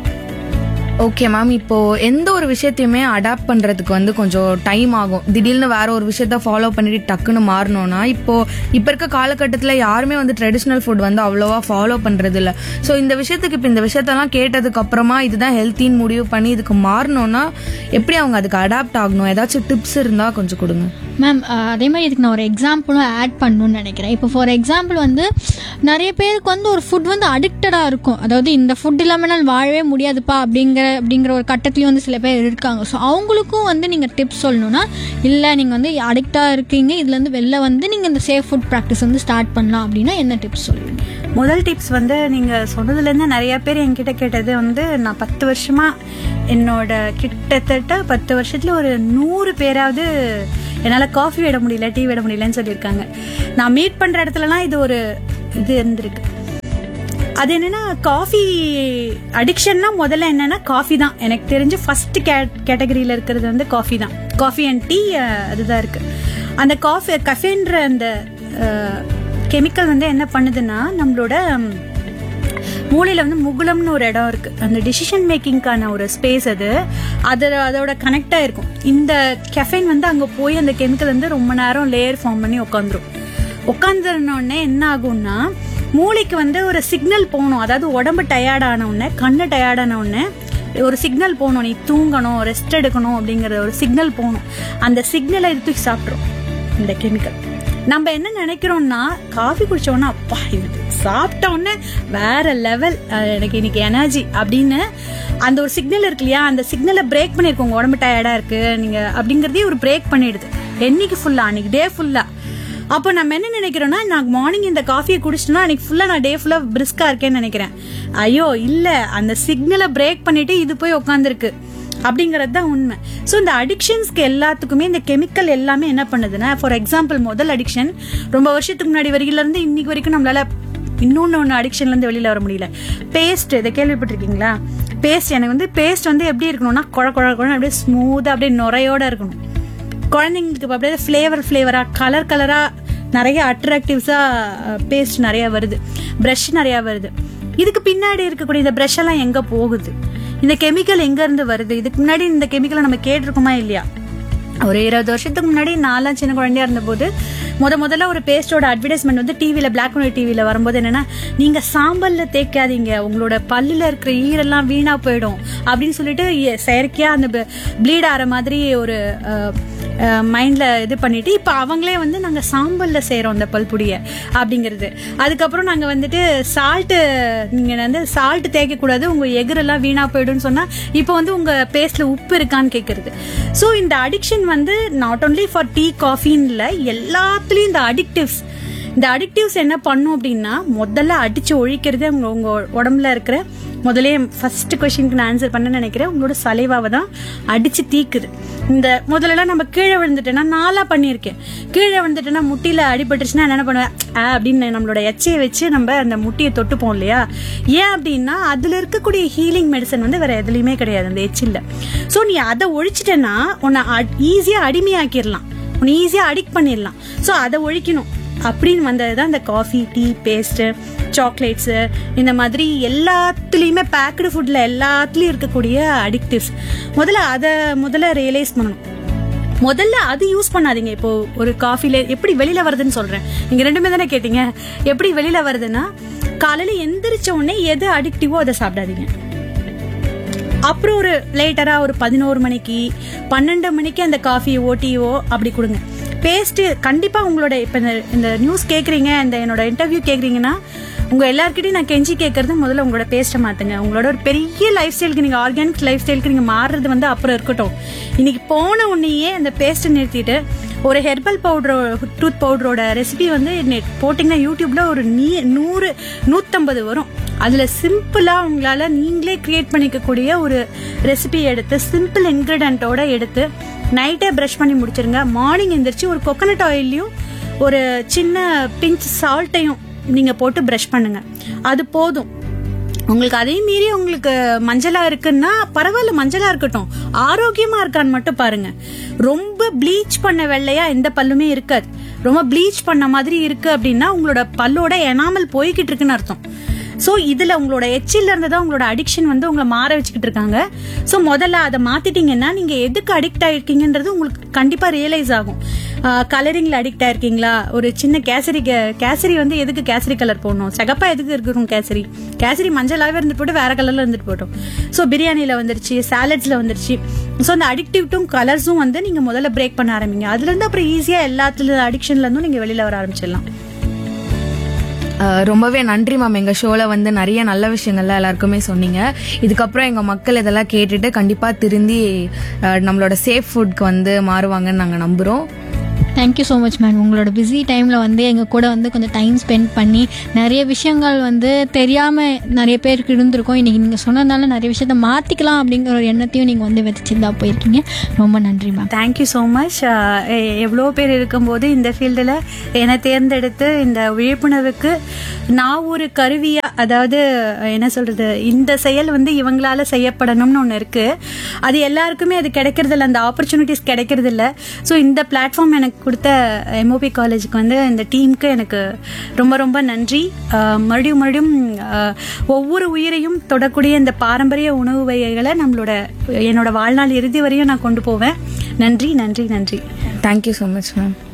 ஓகே மேம் இப்போ எந்த ஒரு விஷயத்தையுமே அடாப்ட் பண்றதுக்கு வந்து கொஞ்சம் டைம் ஆகும் திடீர்னு வேற ஒரு விஷயத்த ஃபாலோ பண்ணிட்டு டக்குன்னு மாறணும்னா இப்போ இப்போ இருக்க காலகட்டத்தில் யாருமே வந்து ட்ரெடிஷ்னல் ஃபுட் வந்து அவ்வளோவா ஃபாலோ பண்றது இல்ல ஸோ இந்த விஷயத்துக்கு இப்போ இந்த விஷயத்தெல்லாம் கேட்டதுக்கு அப்புறமா இதுதான் ஹெல்த்தின்னு முடிவு பண்ணி இதுக்கு மாறணும்னா எப்படி அவங்க அதுக்கு அடாப்ட் ஆகணும் ஏதாச்சும் டிப்ஸ் இருந்தா கொஞ்சம் கொடுங்க மேம் அதே மாதிரி இதுக்கு நான் ஒரு எக்ஸாம்பிளும் ஆட் பண்ணணும்னு நினைக்கிறேன் இப்போ ஃபார் எக்ஸாம்பிள் வந்து நிறைய பேருக்கு வந்து ஒரு ஃபுட் வந்து அடிக்டடாக இருக்கும் அதாவது இந்த ஃபுட் இல்லாமல் நான் வாழவே முடியாதுப்பா அப்படிங்கிற அப்படிங்கிற ஒரு கட்டத்துலேயும் வந்து சில பேர் இருக்காங்க ஸோ அவங்களுக்கும் வந்து நீங்கள் டிப்ஸ் சொல்லணும்னா இல்லை நீங்கள் வந்து அடிக்டாக இருக்கீங்க இதுலேருந்து வெளில வந்து நீங்கள் இந்த சேஃப் ஃபுட் ப்ராக்டிஸ் வந்து ஸ்டார்ட் பண்ணலாம் அப்படின்னா என்ன டிப்ஸ் சொல்லுவீங்க முதல் டிப்ஸ் வந்து நீங்க சொன்னதுலேருந்து நிறைய பேர் என்கிட்ட கேட்டது வந்து நான் பத்து வருஷமா என்னோட கிட்டத்தட்ட பத்து வருஷத்துல ஒரு நூறு பேராவது என்னால் காஃபி விட முடியல டீ விட முடியலன்னு சொல்லியிருக்காங்க நான் மீட் பண்ற இடத்துலலாம் இது ஒரு இது இருந்திருக்கு அது என்னன்னா காஃபி அடிக்ஷன்னா முதல்ல என்னன்னா காஃபி தான் எனக்கு தெரிஞ்சு ஃபர்ஸ்ட் கேட்டகரியில இருக்கிறது வந்து காஃபி தான் காஃபி அண்ட் டீ அதுதான் இருக்கு அந்த காஃபி கஃபேன்ற அந்த கெமிக்கல் வந்து என்ன பண்ணுதுன்னா நம்மளோட ம், மூளையில வந்து முகுளம்னு ஒரு இடம் இருக்கு அந்த டிசிஷன் மேக்கிங்க்கான ஒரு ஸ்பேஸ் அது அது அதோட கனெக்ட் ஆயிருக்கும் இந்த கெஃபைன் வந்து அங்க போய் அந்த கெமிக்கல் வந்து ரொம்ப நேரம் லேயர் ஃபார்ம் பண்ணி உட்காந்துரும் உட்காந்துருனோடனே என்ன ஆகும்னா மூளைக்கு வந்து ஒரு சிக்னல் போகணும் அதாவது உடம்பு டயர்ட் ஆன உடனே கண்ணு டயர்ட் ஆன உடனே ஒரு சிக்னல் போகணும் நீ தூங்கணும் ரெஸ்ட் எடுக்கணும் அப்படிங்கிற ஒரு சிக்னல் போகணும் அந்த சிக்னலை இது தூக்கி சாப்பிட்ரும் இந்த கெமிக்கல் நம்ம என்ன நினைக்கிறோம்னா காஃபி குடிச்ச உடனே அப்பா இது சாப்பிட்ட உடனே வேற லெவல் எனக்கு இன்னைக்கு எனர்ஜி அப்படின்னு அந்த ஒரு சிக்னல் இருக்கு இல்லையா அந்த சிக்னலை பிரேக் பண்ணிருக்கோம் உங்க உடம்பு டயர்டா இருக்கு நீங்க அப்படிங்கறதே ஒரு பிரேக் பண்ணிடுது என்னைக்கு ஃபுல்லா அன்னைக்கு டே ஃபுல்லா அப்போ நம்ம என்ன நினைக்கிறோம்னா நான் மார்னிங் இந்த காஃபியை குடிச்சிட்டோம்னா அன்னைக்கு ஃபுல்லா நான் டே ஃபுல்லா பிரிஸ்கா இருக்கேன்னு நினைக்கிறேன் ஐயோ இல்ல அந்த சிக்னலை பிரேக் பண்ணிட்டு இது போய் உட்காந்துருக்கு அப்படிங்கிறது தான் உண்மை ஸோ இந்த அடிக்ஷன்ஸ்க்கு எல்லாத்துக்குமே இந்த கெமிக்கல் எல்லாமே என்ன பண்ணுதுன்னா ஃபார் எக்ஸாம்பிள் முதல் அடிக்ஷன் ரொம்ப வருஷத்துக்கு முன்னாடி வரையில இருந்து இன்னைக்கு வரைக்கும் நம்மளால இன்னொன்று ஒன்று அடிக்ஷன்ல இருந்து வெளியில வர முடியல பேஸ்ட் இதை கேள்விப்பட்டிருக்கீங்களா பேஸ்ட் எனக்கு வந்து பேஸ்ட் வந்து எப்படி இருக்கணும்னா குழ குழ குழ அப்படியே ஸ்மூத்தாக அப்படியே நுரையோட இருக்கணும் குழந்தைங்களுக்கு இப்ப அப்படியே ஃப்ளேவர் ஃப்ளேவராக கலர் கலராக நிறைய அட்ராக்டிவ்ஸாக பேஸ்ட் நிறைய வருது ப்ரஷ் நிறைய வருது இதுக்கு பின்னாடி இருக்கக்கூடிய இந்த ப்ரஷ் எல்லாம் எங்கே போகுது இந்த கெமிக்கல் எங்கேருந்து வருது இதுக்கு முன்னாடி இந்த கெமிக்கலை நம்ம கேட்டிருக்கோமா இல்லையா ஒரு இருபது வருஷத்துக்கு முன்னாடி நான்லாம் சின்ன குழந்தையா இருந்தபோது முத முதல்ல ஒரு பேஸ்டோட அட்வர்டைஸ்மெண்ட் வந்து டிவியில பிளாக் அண்ட் ஒயிட் டிவியில வரும்போது என்னன்னா நீங்க சாம்பல்ல தேய்க்காதீங்க உங்களோட பல்லுல இருக்கிற ஈரெல்லாம் வீணா போயிடும் அப்படின்னு சொல்லிட்டு எ- செயற்கையா அந்த ப்ளீட் ஆற மாதிரி ஒரு மைண்ட்ல இது பண்ணிட்டு இப்போ அவங்களே வந்து நாங்க சாம்பல்ல செய்றோம் அந்த பல்புடிய அப்படிங்கிறது அதுக்கப்புறம் நாங்க வந்துட்டு சால்ட்டு நீங்க வந்து சால்ட் தேய்க்க கூடாது உங்க எகுரெல்லாம் வீணா போயிடும்னு சொன்னா இப்போ வந்து உங்க பேஸ்ட்ல உப்பு இருக்கான்னு கேக்குறது ஸோ இந்த அடிக்ஷன் வந்து நாட் only ஃபார் டீ காஃபின்னு இல்லை எல்லாத்துலயும் இந்த அடிக்டிவ்ஸ் இந்த அடிக்டிவ்ஸ் என்ன பண்ணும் அப்படின்னா முதல்ல அடிச்சு ஒழிக்கிறது உங்க உங்க உடம்புல இருக்கிற முதலே ஃபர்ஸ்ட் கொஸ்டினுக்கு நான் ஆன்சர் பண்ண நினைக்கிறேன் உங்களோட சலைவாவை தான் அடிச்சு தீக்குது இந்த முதல்ல நம்ம கீழே விழுந்துட்டேன்னா நாளா பண்ணியிருக்கேன் கீழே விழுந்துட்டேன்னா முட்டியில அடிபட்டுச்சுன்னா நான் என்ன பண்ணுவேன் ஆ அப்படின்னு நம்மளோட எச்சையை வச்சு நம்ம அந்த முட்டியை தொட்டுப்போம் இல்லையா ஏன் அப்படின்னா அதுல இருக்கக்கூடிய ஹீலிங் மெடிசன் வந்து வேற எதுலையுமே கிடையாது அந்த எச்சில்ல ஸோ நீ அதை ஒழிச்சிட்டேன்னா உன்னை ஈஸியா அடிமையாக்கிடலாம் உன்னை ஈஸியா அடிக்ட் பண்ணிடலாம் ஸோ அதை ஒழிக்கணும் அப்படின்னு வந்தது தான் இந்த காஃபி டீ பேஸ்ட்டு சாக்லேட்ஸு இந்த மாதிரி எல்லாத்துலேயுமே பேக்டு ஃபுட்டில் எல்லாத்துலேயும் இருக்கக்கூடிய அடிக்டிவ்ஸ் முதல்ல அதை முதல்ல ரியலைஸ் பண்ணணும் முதல்ல அது யூஸ் பண்ணாதீங்க இப்போ ஒரு காஃபில எப்படி வெளியில வருதுன்னு சொல்றேன் நீங்க ரெண்டுமே தானே கேட்டீங்க எப்படி வெளியில வருதுன்னா காலையில எந்திரிச்ச உடனே எது அடிக்டிவோ அதை சாப்பிடாதீங்க அப்புறம் ஒரு லேட்டரா ஒரு பதினோரு மணிக்கு பன்னெண்டு மணிக்கு அந்த காஃபியோ டீயோ அப்படி கொடுங்க பேஸ்ட் கண்டிப்பா உங்களோட இப்ப இந்த இந்த நியூஸ் கேக்குறீங்க இந்த என்னோட இன்டர்வியூ கேக்குறீங்கன்னா உங்க எல்லார்கிட்டயும் நான் கெஞ்சி கேட்கறது முதல்ல உங்களோட பேஸ்ட்டை மாத்துங்க உங்களோட ஒரு பெரிய லைஃப் ஸ்டைலுக்கு நீங்க ஆர்கானிக் லைஃப் ஸ்டைலுக்கு நீங்க மாறுறது வந்து அப்புறம் இருக்கட்டும் இன்னைக்கு போன உடனேயே அந்த பேஸ்ட்டை நிறுத்திட்டு ஒரு ஹெர்பல் பவுடரோ டூத் பவுடரோட ரெசிபி வந்து நெ- போட்டிங்கன்னா யூடியூப்ல ஒரு நீ நூறு நூத்தம்பது வரும் அதுல சிம்பிளா உங்களால நீங்களே கிரியேட் பண்ணிக்கக்கூடிய ஒரு ரெசிபி எடுத்து சிம்பிள் இன்கிரிடியன்ட்டோட எடுத்து நைட்டே ப்ரஷ் பண்ணி முடிச்சிருங்க மார்னிங் எந்திரிச்சு ஒரு கொக்கனட் ஆயிலையும் ஒரு சின்ன பிஞ்ச் சால்ட்டையும் நீங்க போட்டு ப்ரஷ் பண்ணுங்க அது போதும் உங்களுக்கு அதே மீறி உங்களுக்கு மஞ்சளா இருக்குன்னா பரவாயில்ல மஞ்சளா இருக்கட்டும் ஆரோக்கியமா இருக்கான்னு மட்டும் பாருங்க ரொம்ப ப்ளீச் பண்ண வெள்ளையா எந்த பல்லுமே இருக்காது ரொம்ப ப்ளீச் பண்ண மாதிரி இருக்கு அப்படின்னா உங்களோட பல்லோட எனாமல் போய்கிட்டு இருக்குன்னு அர்த்தம் ஸோ இதுல உங்களோட எச்சில்ல இருந்து தான் உங்களோட அடிக்ஷன் வந்து உங்களை மாற வச்சுக்கிட்டு இருக்காங்க ஸோ முதல்ல அதை மாத்திட்டீங்கன்னா நீங்க எதுக்கு அடிக்ட் ஆயிருக்கீங்கன்றது உங்களுக்கு கண்டிப்பா ரியலைஸ் ஆகும் கலரிங்ல அடிக்ட் ஆயிருக்கீங்களா ஒரு சின்ன கேசரி கே- கேசரி வந்து எதுக்கு கேசரி கலர் போடணும் சிகப்பா எதுக்கு இருக்கணும் கேசரி கேசரி மஞ்சளாவே இருந்துட்டு போட்டு வேற கலர்ல இருந்துட்டு போட்டோம் ஸோ பிரியாணில வந்துருச்சு சாலட்ஸ்ல வந்துருச்சு ஸோ அந்த அடிக்டிவ்ட்டும் கலர்ஸும் வந்து நீங்க முதல்ல பிரேக் பண்ண ஆரம்பிங்க அதுல இருந்து அப்புறம் ஈஸியா எல்லாத்துல அடிக்ஷன்ல இருந்தும் நீங்க வெளியில வர ஆரம்பிச்சிடலாம் அஹ் ரொம்பவே நன்றி மேம் எங்க ஷோல வந்து நிறைய நல்ல விஷயங்கள்லாம் எல்லாருக்குமே சொன்னீங்க இதுக்கப்புறம் எங்க மக்கள் இதெல்லாம் கேட்டுட்டு கண்டிப்பா திருந்தி அஹ், நம்மளோட சேஃப் ஃபுட்க்கு வந்து மாறுவாங்கன்னு நாங்க நம்புறோம் தேங்க்யூ ஸோ மச் மேம் உங்களோட பிஸி டைமில் வந்து எங்கள் கூட வந்து கொஞ்சம் டைம் ஸ்பெண்ட் பண்ணி நிறைய விஷயங்கள் வந்து தெரியாமல் நிறைய பேருக்கு இருந்திருக்கும் இன்றைக்கி நீங்கள் சொன்னதுனால நிறைய விஷயத்த மாற்றிக்கலாம் அப்படிங்கிற ஒரு எண்ணத்தையும் நீங்கள் வந்து விதைச்சிருந்தா போயிருக்கீங்க ரொம்ப நன்றி மேம் தேங்க்யூ ஸோ மச் எவ்வளோ பேர் இருக்கும்போது இந்த ஃபீல்டில் என்னை தேர்ந்தெடுத்து இந்த விழிப்புணர்வுக்கு நான் ஒரு கருவியாக அதாவது என்ன சொல்கிறது இந்த செயல் வந்து இவங்களால செய்யப்படணும்னு ஒன்று இருக்குது அது எல்லாருக்குமே அது கிடைக்கிறதில்ல அந்த ஆப்பர்ச்சுனிட்டிஸ் கிடைக்கிறதில்ல ஸோ இந்த பிளாட்ஃபார்ம் எனக்கு கொடுத்த எம்ஓபி காலேஜுக்கு வந்து இந்த டீமுக்கு எனக்கு ரொம்ப ரொம்ப நன்றி அஹ், மறுபடியும் மறுபடியும் அஹ், ஒவ்வொரு உயிரையும் தொடக்கூடிய இந்த பாரம்பரிய உணவு வகைகளை நம்மளோட என்னோட வாழ்நாள் இறுதி வரையும் நான் கொண்டு போவேன் நன்றி நன்றி நன்றி தேங்க்யூ ஸோ மச் மேம்